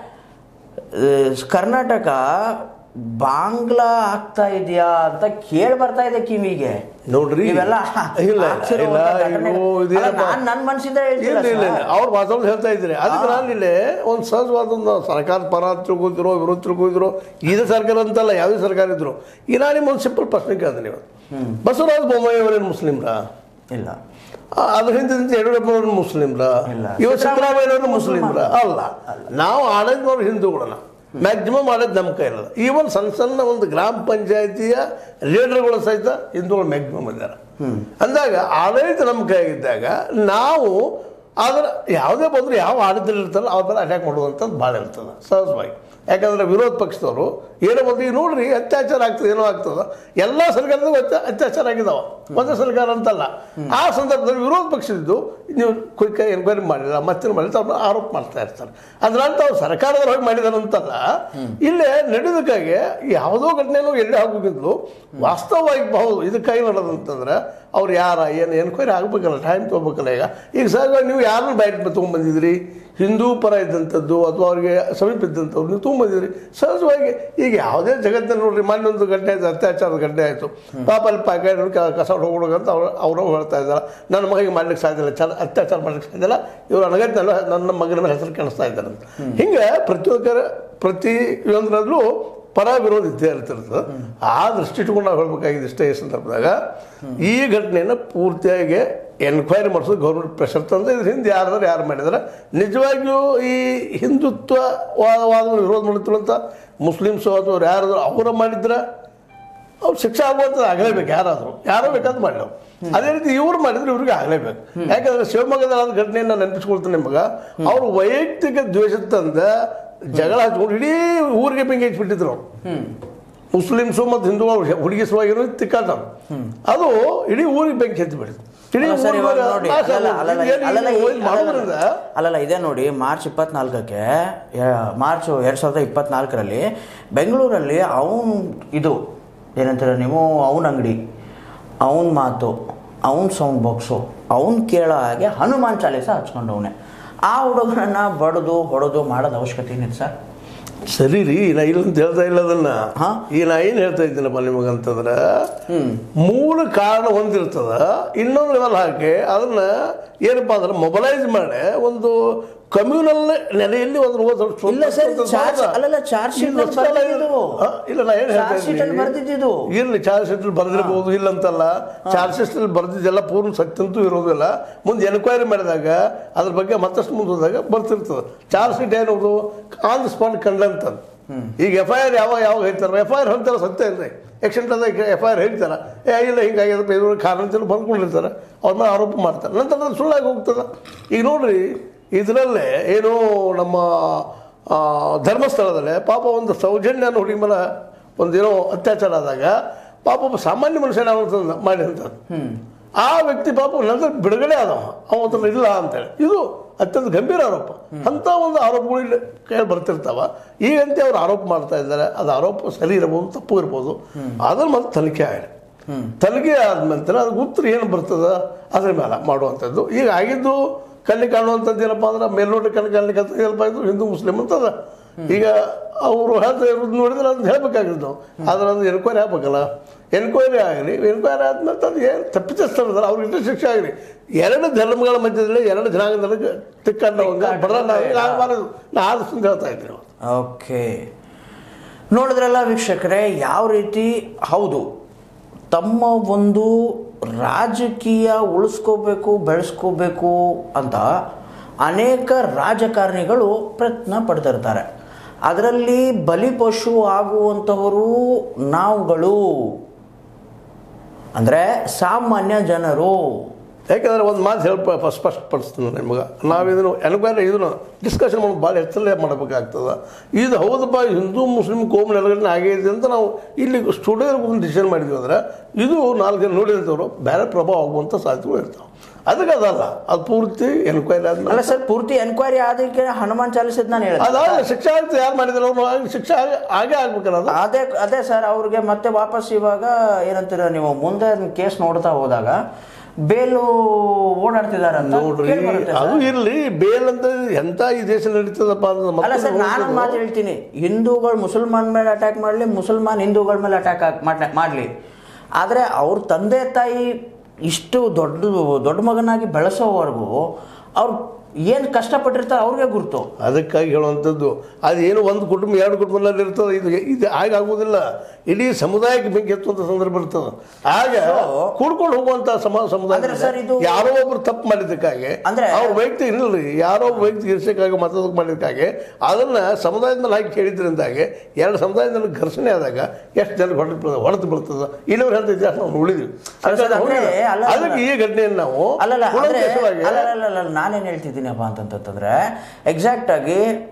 ಆ, ಕರ್ನಾಟಕ ಬಾಂಗ್ಲಾ ಆಗ್ತಾ ಇದೆಯಾ ಅಂತ ಕೇಳಿ ಬರ್ತಾ ಇದೆ ಕಿವಿಗೆ ನೋಡ್ರಿ ಇವೆಲ್ಲ ಇಲ್ಲ ಆಗ್ತಿರುವಂತ ಇಲ್ಲ ಘಟನೆ- ಇವು ಅಲ್ಲ, ಇದೇನಪ್ಪ? ನಾನ್ ನನ್ನ ಮನಸ್ಸಿಂದ ಹೇಳ್ತಿಲ್ಲ ಇಲ್ಲ ಇಲ್ಲ ಇಲ್ಲ ಸರ್. ಅವ್ರು ಮಾತಾಡೋದು ಹೇಳ್ತಾ ಇದ್ದೀರಿ ಅದಕ್ಕೆ ನಾನು ಇಲ್ಲಿ ಒಂದು ಸಹಜವಾದ ಒಂದು ಸರ್ಕಾರ ಪರ ತಿಳ್ಕೊತಿರೋ ವಿರೋಧ ತಿಳ್ಕೊತಿರೋ ಇದೇ ಸರ್ಕಾರ ಅಂತಲ್ಲ ಯಾವುದೇ ಸರ್ಕಾರ ಇದ್ರು ಈಗ ನಾನು ನಿಮ್ಗೆ ಒಂದು ಸಿಂಪಲ್ ಪ್ರಶ್ನೆ ಕೇಳ್ದೆ ನೀವು ಬಸವರಾಜ ಬೊಮ್ಮಾಯಿ ಅವರೇನು ಮುಸ್ಲಿಮ್ರಾ ಇಲ್ಲ ಆ, ಅದ್ರ ಹಿಂದೆ ಯಡಿಯೂರಪ್ಪನವ್ರು ಮುಸ್ಲಿಮ್ರ ಇಲ್ಲ. ಇವತ್ತು ಸಿದ್ದರಾಮಯ್ಯನವರು ಮುಸ್ಲಿಮ್ರ ಅಲ್ಲ ನಾವು ಆಡಳಿತನವ್ರು ಹಿಂದೂಗಳನ್ನ ಮ್ಯಾಕ್ಸಿಮಮ್ ಆಡೋದು ನಮ್ಮ ಕೈಲದ ಈವನ್ ಸಣ್ಣ ಸಣ್ಣ ಒಂದು ಗ್ರಾಮ ಪಂಚಾಯತಿಯ ಲೀಡರ್ಗಳು ಸಹಿತ ಹಿಂದೂಗಳು ಮ್ಯಾಕ್ಸಿಮಮ್ ಇದ್ದಾರೆ ಅಂದಾಗ ಆಡಳಿತ ನಮ್ಮ ಕೈಯಾಗಿದ್ದಾಗ ನಾವು ಅದರ ಯಾವುದೇ ಬಂದರೂ ಯಾವ ಆಡಳಿತದಲ್ಲಿ ಇರ್ತಾರಲ್ಲ ಅವ್ರ ಮೇಲೆ ಅಟ್ಯಾಕ್ ಮಾಡುವಂಥದ್ದು ಭಾಳ ಇರ್ತದೆ ಸಹಜವಾಗಿ ಯಾಕಂದರೆ ವಿರೋಧ ಪಕ್ಷದವರು ಏನೋ ಒಂದು ಈಗ ನೋಡ್ರಿ ಅತ್ಯಾಚಾರ ಆಗ್ತದೆ ಏನೋ ಆಗ್ತದ ಎಲ್ಲ ಸರ್ಕಾರದ ಅತ್ಯ- ಅತ್ಯಾಚಾರ ಆಗಿದಾವ ಒಂದೇ ಸರ್ಕಾರ ಅಂತಲ್ಲ ಆ ಸಂದರ್ಭದಲ್ಲಿ ವಿರೋಧ ಪಕ್ಷದಿದ್ದು ನೀವು ಕ್ವಿಕ್ ಎನ್ಕ್ವೈರಿ ಮಾಡಿಲ್ಲ ಮತ್ತೆ ಮಾಡಿಲ್ಲ ಅವ್ರನ್ನ ಆರೋಪ ಮಾಡ್ತಾ ಇರ್ತಾರೆ ಅದ್ರಂತ ಅವ್ರು ಸರ್ಕಾರದವ್ರು ಹೋಗಿ ಮಾಡಿದಾರಂತಲ್ಲ ಇಲ್ಲೇ ನಡೆದಕ್ಕಾಗಿ ಯಾವುದೋ ಘಟನೆನೂ ಎಲ್ಲೇ ಆಗೋಗಿದ್ಲು ವಾಸ್ತವವಾಗಿ ಹೌದು ಇದಕ್ಕಾಗಿ ನಡೆದಂತಂದ್ರೆ ಅವ್ರು ಯಾರ ಏನು ಎನ್ಕ್ವೈರಿ ಆಗ್ಬೇಕಲ್ಲ ಟೈಮ್ ತೊಗೋಬೇಕಲ್ಲ ಈಗ ಈಗ ಸಹಜವಾಗಿ ನೀವು ಯಾರನ್ನ ಬಯಟ್ ತೊಗೊಂಬಂದಿದ್ರಿ ಹಿಂದೂ ಪರ ಇದ್ದಂಥದ್ದು ಅಥವಾ ಅವ್ರಿಗೆ ಸಮೀಪ ಇದ್ದಂಥವ್ರು ನೀವು ತೊಗೊಂಬಂದಿದ್ರಿ ಸಹಜವಾಗಿ ಈಗ ಯಾವುದೇ ಜಗತ್ತಿನಲ್ಲಿ ನೋಡ್ರಿ ಮೊನ್ನೆ ಒಂದು ಘಟನೆ ಆಯ್ತು ಅತ್ಯಾಚಾರದ ಘಟನೆ ಆಯಿತು ಪಾಪ ಅಲ್ಲಿ ಪ್ಯಾಕೆಟ್ ಕಸ ಹೊಡ್ಕೊಡೋಕಂತ ಅವ್ರು ಅವರು ಹೇಳ್ತಾ ಇದ್ದಾರೆ ನನ್ನ ಮಗನಿಗೆ ಮಾಡ್ಲಿಕ್ಕೆ ಸಾಧ್ಯ ಇಲ್ಲ ಚಲ ಅತ್ಯಾಚಾರ ಮಾಡ್ಲಿಕ್ಕೆ ಸಾಧ್ಯ ಇಲ್ಲ ಇವರು ಅನಗತ್ಯ ನನ್ನ ಮಗನ ಹೆಸರು ಕಾಣಿಸ್ತಾ ಇದ್ದಾರೆ ಅಂತ ಹಿಂಗೆ ಪ್ರತಿಯೊಬ್ಬರ ಪ್ರತಿ ಒಂದರಲ್ಲೂ ಪರ ವಿರೋಧ ಇದ್ದೇ ಇರ್ತಿರ್ತದೆ ಆ ದೃಷ್ಟಿ ಇಟ್ಕೊಂಡು ನಾವು ಹೇಳ್ಬೇಕಾಗಿದೆ ಇಷ್ಟೇ ಈ ಸಂದರ್ಭದಾಗ ಈ ಘಟನೆಯನ್ನು ಪೂರ್ತಿಯಾಗಿ ಎನ್ಕ್ವೈರಿ ಮಾಡಿಸೋದು ಗೌರ್ಮೆಂಟ್ ಪ್ರೆಷರ್ ತಂದು ಇದ್ರ ಹಿಂದೆ ಯಾರಾದ್ರೂ ಯಾರು ಮಾಡಿದ್ರೆ ನಿಜವಾಗಿಯೂ ಈ ಹಿಂದುತ್ವ ವಾದವಾದವನ್ನು ವಿರೋಧ ಮಾಡ್ತಿರೋ ಅಂತ ಮುಸ್ಲಿಮ್ಸು ಅಥವಾ ಅವ್ರು ಯಾರಾದ್ರು ಅವರ ಮಾಡಿದ್ರೆ ಅವ್ರು ಶಿಕ್ಷೆ ಆಗುವಂಥದ್ದು ಆಗಲೇಬೇಕು ಯಾರಾದರೂ ಯಾರೋ ಬೇಕಾದ್ರೂ ಮಾಡಲಿ ಅದೇ ರೀತಿ ಇವ್ರು ಮಾಡಿದ್ರೆ ಇವ್ರಿಗೆ ಆಗಲೇಬೇಕು ಯಾಕಂದ್ರೆ ಶಿವಮೊಗ್ಗದ ಆದ ಘಟನೆಯನ್ನು ನೆನಪಿಸ್ಕೊಳ್ತೀನಿ ನಿಮಗೆ ಅವ್ರು ವೈಯಕ್ತಿಕ ದ್ವೇಷ ತಂದ ಜಗಳ ಹಚ್ಕೊಂಡು ಇಡೀ ಊರಿಗೆ ಬೆಂಕಿ ಹಚ್ಬಿಟ್ಟಿದ್ರು ಅವ್ರು ಮುಸ್ಲಿಮ್ಸು ಮತ್ತು ಹಿಂದೂಗಳು ಹುಡುಗಿ ಸಲುವಾಗಿ ತಿಕ್ಕಾಟ ಅದು ಇಡೀ ಊರಿಗೆ ಬೆಂಕಿ ಹತ್ತಿ ಬಿಡಿತು ಇಡೀ ಅಲ್ಲ ಸರ್, ಇವಾಗ ಊರಿಗೆ ನೋಡಿ ನಾಶ ಅಲ್ಲಲ್ಲ, ಆಗೋದು. ಅಲ್ಲಲ್ಲ, ಏನು ಅಲ್ಲಲ್ಲ, ಇದು ಈ- ಮಾಡೋದ್ರಿಂದ ಅಲ್ಲಲ್ಲ ಇದೇ ನೋಡಿ ಮಾರ್ಚ್ ಇಪ್ಪತ್ನಾಲ್ಕಕ್ಕೆ ಯ- ಮಾರ್ಚ್ ಎರಡು ಸಾವಿರದ ಇಪ್ಪತ್ನಾಲ್ಕರಲ್ಲಿ ಬೆಂಗಳೂರಲ್ಲಿ ಅವನ್ ಇದು ಏನಂತೀರ ನೀವು ಅವನ ಅಂಗಡಿ ಅವನ ಮಾತು ಅವನ ಸೌಂಡ್ ಬಾಕ್ಸು ಅವನ್ ಕೇಳೋ ಹಾಗೆ ಹನುಮಾನ್ ಚಾಲೀಸ ಹಚ್ಕೊಂಡವನೆ ಆ ಹುಡುಗನನ್ನ ಬಡ್ದು ಹೊಡೆದು ಮಾಡೋದು ಅವಶ್ಯಕತೆ ಏನಿದೆ ಸರ್ ಸರಿ ರೀ ನಾ ಇಲ್ಲ ಅಂತ ಹೇಳ್ತಾ ಇಲ್ಲ ಅದನ್ನ ಹಾ? ಈಗ ನಾ ಏನು ಹೇಳ್ತಾ ಇದ್ದೀನಪ್ಪ ನಿಮಗಂತಂದ್ರೆ ಮೂಲ ಕಾರಣ ಹೊಂದಿರ್ತದ ಇನ್ನೊಂದು ಲೆವೆಲ್ ಹಾಕಿ ಅದನ್ನ ಏನಪ್ಪಾ ಅಂದ್ರೆ ಮೊಬಲೈಸ್ ಮಾಡಿ ಒಂದು ಕಮ್ಯುನಲ್ ನೆಲೆಯಲ್ಲಿ ಒಂದು ಓದ್- ಇಲ್ಲ ಸರ್, ಚಾರ್ಜ್- ಅಲ್ಲಲ್ಲ, ಚಾರ್ಜ್ ಶೀಟ್ ಇದು ಅಲ್ಲಿ ಬರ್ದಿದ್ದು. ಹಾ, ಇಲ್ಲ ನಾ ಏನು ಹೇಳ್ತಾ ಚಾರ್ಜ್ ಶೀಟ್ ಅಲ್ಲಿ ಇದ್ದೀನಿ ಬರ್ದಿದ್ದಿದ್ದು. ಇರ್ಲಿ ಚಾರ್ಜ್ ಶೀಟ್ ಬರ್ದಿರ್ಬೋದು ಇಲ್ಲ ಅಂತಲ್ಲ ಚಾರ್ಜ್ ಶೀಟ್ ಅಲ್ಲಿ ಬರ್ದಿದ್ದೆಲ್ಲ ಪೂರ್ಣ ಸತ್ಯಂತೂ ಇರೋದಿಲ್ಲ ಮುಂದೆ ಎನ್ಕ್ವೈರಿ ಮಾಡಿದಾಗ ಅದ್ರ ಬಗ್ಗೆ ಮತ್ತಷ್ಟು ಮುಂದೆ ಹೋದಾಗ ಬರ್ತಿರ್ತದೆ ಚಾರ್ಜ್ ಶೀಟ್ ಏನದು ಆನ್ ದ ಸ್ಪಾಟ್ ಕಂಡಂತದ್ದು ಈಗ ಎಫ್ ಐ ಆರ್ ಯಾವಾಗ ಯಾವಾಗ ಹೇಳ್ತಾರೆ ಎಫ್ ಐ ಆರ್ ಹೇಳ್ತಾರೆ ಸತ್ಯ ಇಲ್ರಿ ಎಕ್ಸೆಂಟ್ ಅದ ಎಫ್ ಐ ಆರ್ ಹೇಳ್ತಾರೆ ಏ ಇಲ್ಲ ಹಿಂಗಾಗ್ಯದಪ್ಪ ಇದ್ರ ಕಾರಣ ಅಂತೇಳಿ ಬಂದ್ಕೊಂಡಿರ್ತಾರೆ ಅವ್ರ ಮೇಲೆ ಆರೋಪ ಮಾಡ್ತಾರೆ ನಂತರ ಅದು ಸುಳ್ಳಾಗಿ ಹೋಗ್ತದೆ ಈಗ ನೋಡ್ರಿ ಇದರಲ್ಲೇ ಏನು ನಮ್ಮ ಆ, ಧರ್ಮಸ್ಥಳದಲ್ಲೇ ಪಾಪ ಒಂದು ಸೌಜನ್ಯ ಅನ್ನೋ ಹುಡುಗಿ ಮೇಲೆ ಒಂದೇನೋ ಅತ್ಯಾಚಾರ ಆದಾಗ ಪಾಪ ಒಬ್ಬ ಸಾಮಾನ್ಯ ಮನುಷ್ಯನ ಅವನು ಮಾಡಿದಂಥದ್ದು ಆ ವ್ಯಕ್ತಿ ಪಾಪ ನಂತರ ಬಿಡುಗಡೆ ಆದವ ಅವತ್ತಲ್ಲ ಇಲ್ಲ ಅಂತೇಳಿ ಇದು ಅತ್ಯಂತ ಗಂಭೀರ ಆರೋಪ ಅಂತ ಒಂದು ಆರೋಪಗಳು ಇಲ್ಲಿ ಕೇಳಿ ಬರ್ತಿರ್ತಾವ ಈಗಂತೆ ಅವ್ರು ಆರೋಪ ಮಾಡ್ತಾ ಇದ್ದಾರೆ ಅದು ಆರೋಪ ಸರಿ ಇರಬಹುದು ತಪ್ಪು ಇರ್ಬೋದು ಅದನ್ನ ಮತ್ತೆ ತನಿಖೆ ಆಗಲಿ ತನಿಖೆ ಆದ ನಂತರ ಅದಕ್ಕೆ ಉತ್ತರ ಏನು ಬರ್ತದ ಅದ್ರ ಮೇಲೆ ಮಾಡುವಂಥದ್ದು ಈಗ ಆಗಿದ್ದು ಕಣ್ಣಿಗೆ ಕಾಣುವಂಥದ್ದು ಏನಪ್ಪ ಅಂದ್ರೆ ಮೇಲ್ನೋಟ ಕಣ್ಣಿಗೆ ಕಾಣ್ಲಿಕ್ಕೆ ಅಂತ ಏನಪ್ಪ ಇದು ಹಿಂದೂ ಮುಸ್ಲಿಂ ಅಂತದ ಈಗ ಅವರು ಹೇಳ್ತಾ ಇರೋದು ನೋಡಿದ್ರೆ ಅದನ್ನ ಹೇಳ್ಬೇಕಾಗಿದ್ದು ನಾವು ಆದ್ರೆ ಅದು ಎನ್ಕ್ವೈರಿ ಆಗ್ಬೇಕಲ್ಲ ಎನ್ಕ್ವೈರಿ ಆಗಲಿ ಎನ್ಕ್ವೈರಿ ಆದ್ಮೇಲೆ ಅದು ಏನು ತಪ್ಪಿತಸ್ಥರದಾರ ಅವ್ರಿಗೆ ಶಿಕ್ಷೆ ಆಗಲಿ ಎರಡು ಧರ್ಮಗಳ ಮಧ್ಯದಲ್ಲಿ ಎರಡು ಜನಾಂಗದಲ್ಲಿ ತಿಕ್ಕಂಡವಂಗ ಬಡದ ಆಗಬಾರದು ನಾ ಆದಷ್ಟು ಹೇಳ್ತಾ ಇದ್ದೀನಿ ಅವತ್ತು. ಓಕೆ ನೋಡಿದ್ರಲ್ಲ ವೀಕ್ಷಕರೇ ಯಾವ ರೀತಿ ಹೌದು ತಮ್ಮ ಒಂದು ರಾಜಕೀಯ ಉಳಿಸ್ಕೋಬೇಕು ಬೆಳೆಸ್ಕೋಬೇಕು ಅಂತ ಅನೇಕ ರಾಜಕಾರಣಿಗಳು ಪ್ರಯತ್ನ ಪಡ್ತಿರ್ತಾರೆ ಅದರಲ್ಲಿ ಬಲಿಪಶು ಆಗುವಂಥವರು ನಾವುಗಳು ಅಂದರೆ ಸಾಮಾನ್ಯ ಜನರು ಯಾಕಂದ್ರೆ ಒಂದು ಮಾತು ಹೇಳ್ಪ ಫಸ್ಟ್ ಸ್ಪಷ್ಟಪಡಿಸ್ತೀನಿ ನಿಮಗೆ ನಾವು ಇದನ್ನು ಎನ್ಕ್ವೈರಿ ಇದನ್ನು ಡಿಸ್ಕಷನ್ ಮಾಡೋದು ಭಾಳ ಹೆಚ್ಚಲ್ಲೇ ಮಾಡಬೇಕಾಗ್ತದೆ ಇದು ಹೌದಪ್ಪ ಹಿಂದೂ ಮುಸ್ಲಿಂ ಕೋಮ್ ನೆಲಗಡೆ ಆಗೈತೆ ಅಂತ ನಾವು ಇಲ್ಲಿ ಸ್ಟುಡಿಯೋ ಒಂದು ಡಿಸಿಷನ್ ಮಾಡಿದ್ವಿ ಅಂದ್ರೆ ಇದು ನಾಲ್ಕು ಜನ ನೋಡಿದಂಥವ್ರು ಬೇರೆ ಪ್ರಭಾವ ಆಗುವಂಥ ಸಾಧ್ಯತೆಗಳು ಇರ್ತಾವೆ ಅದಕ್ಕೆ ಅದಲ್ಲ ಅದು ಪೂರ್ತಿ ಎನ್ಕ್ವೈರಿ ಆದ್ಮೇಲೆ ಅಲ್ಲ ಸರ್ ಪೂರ್ತಿ ಎನ್ಕ್ವೈರಿ ಆದಕ್ಕೆ ಹನುಮಾನ್ ಚಾಲಿಸಿದ್ ನಾನು ಹೇಳಿದೆ ಅದಾದ ಶಿಕ್ಷೆ ಆಗುತ್ತೆ ಯಾರು ಮಾಡಿದ್ರು ಅವ್ರು ಶಿಕ್ಷೆ ಆಗ- ಆಗೇ ಆಗ್ಬೇಕಲ್ಲ ಅದು ಅದೇ ಅದೇ ಸರ್ ಅವ್ರಿಗೆ ಮತ್ತೆ ವಾಪಸ್ ಇವಾಗ ಏನಂತೀರ ನೀವು ಮುಂದೆ ಕೇಸ್ ನೋಡ್ತಾ ಹೋದಾಗ ಬೇಲು ಓಡಾಡ್ತಿದಾರೆ ಅಂತ ನೋಡ್ರಿ ಕೇಳ್ ಬರುತ್ತೆ ಸರ್. ಅದು ಇರ್ಲಿ ಬೇಲ್ ಅಂತ ಎಂತ ಈ ದೇಶ ನಡೀತದಪ್ಪ ಅಂತ ಅಲ್ಲ ಸರ್ ನಾನೊಂದು ಮಾತು ಹೇಳ್ತೀನಿ ಹಿಂದೂಗಳು ಮುಸಲ್ಮಾನ್ ಮೇಲೆ ಅಟ್ಯಾಕ್ ಮಾಡಲಿ ಮುಸಲ್ಮಾನ್ ಹಿಂದೂಗಳ ಮೇಲೆ ಅಟ್ಯಾಕ್ ಮಾಡಲಿ ಆದರೆ ಅವ್ರ ತಂದೆ ತಾಯಿ ಇಷ್ಟು ದೊಡ್ಡ ದೊಡ್ಡ ಮಗನಾಗಿ ಬೆಳೆಸೋವರೆಗೂ ಅವ್ರು ಏನು ಕಷ್ಟಪಟ್ಟಿರ್ತಾರೆ ಅವ್ರಿಗೆ ಗುರುತು ಅದಕ್ಕಾಗಿ ಹೇಳುವಂಥದ್ದು ಅದೇನು ಒಂದು ಕುಟುಂಬ ಎರಡು ಕುಟುಂಬದಲ್ಲಿ ಇರ್ತದೆ ಇದು ಇದು ಆಗುವುದಿಲ್ಲ ಇಡೀ ಸಮುದಾಯಕ್ಕೆ ಬೆಂಕಿ ಹತ್ತುವಂಥ ಸಂದರ್ಭ ಇರ್ತದೆ ಆಗ ಕೂಡ್ಕೊಂಡು ಹೋಗುವಂಥ ಸಮ ಸಮುದಾಯ ಅಂದ್ರೆ ಸರ್ ಇದು- ಯಾರೋ ಒಬ್ರು ತಪ್ಪು ಮಾಡಿದ್ದಕ್ಕಾಗಿ ಅಂದ್ರೆ- ಅವ್ರ ವೈಯಕ್ತಿಕ ಇರಲಿ ಯಾರೋ ಒಬ್ಬ ವ್ಯಕ್ತಿ ಇರ್ಸಕ್ಕಾಗಿ ಮತ್ತದಕ್ಕೆ ಮಾಡಿದ್ದಕ್ಕಾಗಿ ಅದನ್ನ ಸಮುದಾಯದ ಮೇಲೆ ಹಾಕಿ ಕೇಳಿದ್ರಿಂದಾಗಿ ಎರಡು ಸಮುದಾಯದಲ್ಲಿ ಘರ್ಷಣೆ ಆದಾಗ ಎಷ್ಟು ಜನ ಹೊಡೆದು ಬೀಳ್ತದೆ ಹೊಡೆದು ಬೀಳ್ತದೆ ಇಲ್ಲವ್ರು ಹೇಳ್ತಾ ಇತಿಹಾಸ ನಾವು ಉಳಿದ್ವಿ ಅಲ್ಲ ಸರ್, ಅಂದ್ರೆ ಅಲ್ಲ, ಅಲ್ಲ. ಅದಕ್ಕೆ ಈ ಘಟನೆಯನ್ನು ನಾವು ಅಲ್ಲಲ್ಲ ಅಂದ್ರೆ ಉಳಿದ ದೇಶವಾಗಿ ಅಲ್ಲಲ್ಲ ನಾನೇನು ಹೇಳ್ತಿದ್ದೀನಪ್ಪ ಅಂತಂತಂದ್ರೆ ಎಕ್ಸಾಕ್ಟ್ ಆಗಿ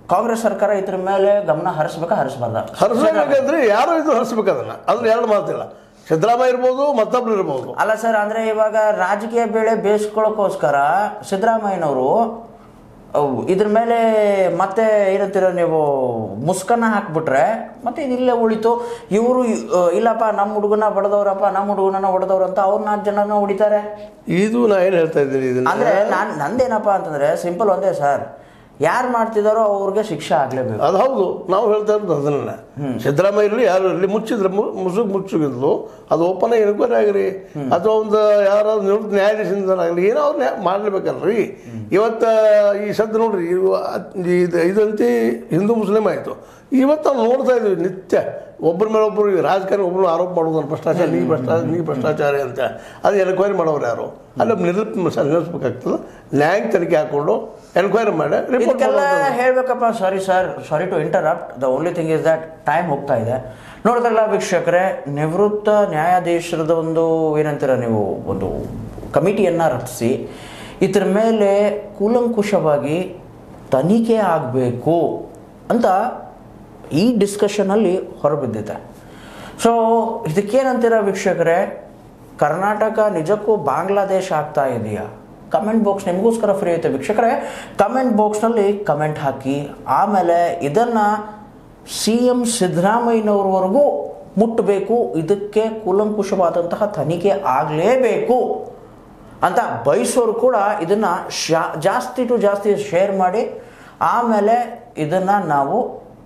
ಕಾಂಗ್ರೆಸ್ ಸರ್ಕಾರ ಇದ್ರ ಮೇಲೆ ಗಮನ ಹರಿಸ್ಬೇಕಾ ಹರಿಸ್ಬಾರ್ದ ಹರಿಸ್ಬೇಕಂದ್ರೆ ಯಾರು ಇದು ಹರಿಸ್ಬೇಕು ಅದನ್ನ ಅದ್ರ ಎರಡು ಮಾತಿಲ್ಲ ಸಿದ್ದರಾಮಯ್ಯ ಇರ್ಬೋದು ಮತ್ತೊಬ್ರು ಇರ್ಬೋದು ಅಲ್ಲ ಸರ್ ಅಂದ್ರೆ ಇವಾಗ ರಾಜಕೀಯ ಬೇಳೆ ಬೇಯಿಸ್ಕೊಳ್ಳೋಕ್ಕೋಸ್ಕರ ಸಿದ್ದರಾಮಯ್ಯನವರು ಅವು ಇದ್ರ ಮೇಲೆ ಮತ್ತೆ ಏನಂತೀರ ನೀವು ಮುಸ್ಕನ್ನ ಹಾಕ್ಬಿಟ್ರೆ ಮತ್ತೆ ಇದಿಲ್ಲೇ ಉಳಿತು ಇವರು ಇಲ್ಲಪ್ಪ ನಮ್ಮ ಹುಡುಗನ ಬಡದವ್ರಪ್ಪ ನಮ್ಮ ಹುಡುಗನ ಹೊಡೆದವ್ರು ಅಂತ ಅವ್ರ ನಾಲ್ಕು ಜನನ ಹೊಡಿತಾರೆ ಇದು ನಾ ಏನು ಹೇಳ್ತಾ ಇದ್ದೀನಿ ಇದನ್ನ ಅಂದ್ರೆ ನಾನು ನಂದೇನಪ್ಪ ಅಂತಂದ್ರೆ ಸಿಂಪಲ್ ಒಂದೇ ಸರ್ ಯಾರು ಮಾಡ್ತಿದಾರೋ ಅವ್ರಿಗೆ ಶಿಕ್ಷೆ ಆಗ್ಲೇಬೇಕು ಅದು ಹೌದು ನಾವು ಹೇಳ್ತಾ ಇರೋದು ಅದನ್ನ ಸಿದ್ದರಾಮಯ್ಯ ಇರಲಿ ಯಾರು ಇರಲಿ ಮುಚ್ಚಿದ್ರೆ ಮು- ಮುಸುಗ್ ಮುಚ್ಚುಗಿದ್ಲು ಅದು ಓಪನ್ ಎನ್ಕ್ವೈರಿ ಆಗಿರಿ ಅಥವಾ ಒಂದು ಯಾರಾದ್ರು ನಿವೃತ್ತ ನ್ಯಾಯಾಧೀಶರಾಗಲಿ ಏನೋ ಅವ್ರು ನ್ಯಾ ಮಾಡಲೇಬೇಕಲ್ರಿ ಇವತ್ತು ಈ ಸದ್ದು ನೋಡ್ರಿ ಇವು ಅದ್- ಇದು ಇದಂತಿ ಹಿಂದೂ ಮುಸ್ಲಿಂ ಆಯಿತು ಇವತ್ತು ನಾವು ನೋಡ್ತಾ ಇದ್ದೀವಿ ನಿತ್ಯ ಒಬ್ಬರ ಮೇಲೆ ಒಬ್ಬರು ಈ ರಾಜಕಾರಣಿ ಒಬ್ಬರು ಆರೋಪ ಮಾಡೋದು ನಾನು ಭ್ರಷ್ಟಾಚಾರ ನೀ ಭ್ರಷ್ಟಾಚಾರ ನೀ ಭ್ರಷ್ಟಾಚಾರಿ ಅಂತ ಅದು ಎನ್ಕ್ವೈರಿ ಮಾಡೋರು ಯಾರು ಅಲ್ಲಿ ನಿಲ್ಲಿಪ್ ನಿಲ್ಲಿಸ್ಬೇಕಾಗ್ತದೆ ನ್ಯಾಯ ತನಿಖೆ ಹಾಕೊಂಡು ಎನ್ಕ್ವೈರಿ ಮಾಡಿ ರಿಪೋರ್ಟ್ ಇದಕ್ಕೆಲ್ಲ ಹೇಳ್ಬೇಕಪ್ಪ sorry sir sorry to interrupt the only thing is that time ಹೋಗ್ತಾ ಇದೆ ನೋಡಿದ್ರಲ್ಲ ವೀಕ್ಷಕರೇ ನಿವೃತ್ತ ನ್ಯಾಯಾಧೀಶರದ ಒಂದು ಏನಂತೀರ ನೀವು ಒಂದು ಕಮಿಟಿಯನ್ನು ರಚಿಸಿ ಇದ್ರ ಮೇಲೆ ಕೂಲಂಕುಷವಾಗಿ ತನಿಖೆ ಆಗಬೇಕು ಅಂತ ಈ ಡಿಸ್ಕಷನಲ್ಲಿ ಹೊರಬಿದ್ದಿದೆ ಸೊ ಇದಕ್ಕೇನಂತೀರ ವೀಕ್ಷಕರೇ ಕರ್ನಾಟಕ ನಿಜಕ್ಕೂ ಬಾಂಗ್ಲಾದೇಶ ಆಗ್ತಾ ಇದೆಯಾ ಕಮೆಂಟ್ ಬಾಕ್ಸ್ ನಿಮಗೋಸ್ಕರ ಫ್ರೀ ಐತೆ ವೀಕ್ಷಕರೇ ಕಮೆಂಟ್ ಬಾಕ್ಸ್ನಲ್ಲಿ ಕಮೆಂಟ್ ಹಾಕಿ ಆಮೇಲೆ ಇದನ್ನು ಸಿ ಎಂ ಸಿದ್ದರಾಮಯ್ಯನವ್ರವರೆಗೂ ಮುಟ್ಟಬೇಕು ಇದಕ್ಕೆ ಕೂಲಂಕುಷವಾದಂತಹ ತನಿಖೆ ಆಗಲೇಬೇಕು ಅಂತ ಬಯಸೋರು ಕೂಡ ಇದನ್ನು ಶಾ ಜಾಸ್ತಿ ಟು ಜಾಸ್ತಿ ಶೇರ್ ಮಾಡಿ ಆಮೇಲೆ ಇದನ್ನು ನಾವು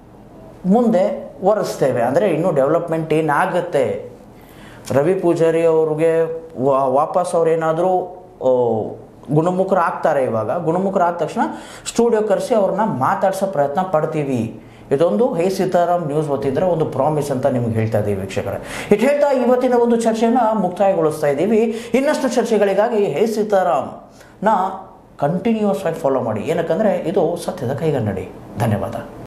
ಮುಂದೆ ಒರೆಸ್ತೇವೆ ಅಂದರೆ ಇನ್ನೂ ಡೆವಲಪ್ಮೆಂಟ್ ಏನಾಗುತ್ತೆ ರವಿ ಪೂಜಾರಿ ಅವ್ರಿಗೆ ವಾ- ವಾಪಸ್ ಅವ್ರೇನಾದರೂ ಗುಣಮುಖರು ಆಗ್ತಾರೆ ಇವಾಗ ಗುಣಮುಖರು ಆದ ತಕ್ಷಣ ಸ್ಟುಡಿಯೋ ಕರೆಸಿ ಅವ್ರನ್ನ ಮಾತಾಡ್ಸೋ ಪ್ರಯತ್ನ ಪಡ್ತೀವಿ ಇದೊಂದು ಹೇ ಸೀತಾರಾಮ್ ನ್ಯೂಸ್ ಓದ್ತಿದ್ರೆ ಒಂದು ಪ್ರಾಮಿಸ್ ಅಂತ ನಿಮ್ಗೆ ಹೇಳ್ತಾ ಇದ್ದೀವಿ ವೀಕ್ಷಕರೇ ಇಟ್ಟು ಹೇಳ್ತಾ ಇವತ್ತಿನ ಒಂದು ಚರ್ಚೆಯನ್ನು ಮುಕ್ತಾಯಗೊಳಿಸ್ತಾ ಇದ್ದೀವಿ ಇನ್ನಷ್ಟು ಚರ್ಚೆಗಳಿಗಾಗಿ ಹೇ ಸೀತಾರಾಮ್ ನ ಕಂಟಿನ್ಯೂಸ್ ಆಗಿ ಫಾಲೋ ಮಾಡಿ ಏನಕ್ಕಂದರೆ ಇದು ಸತ್ಯದ ಕೈಗನ್ನಡಿ ಧನ್ಯವಾದ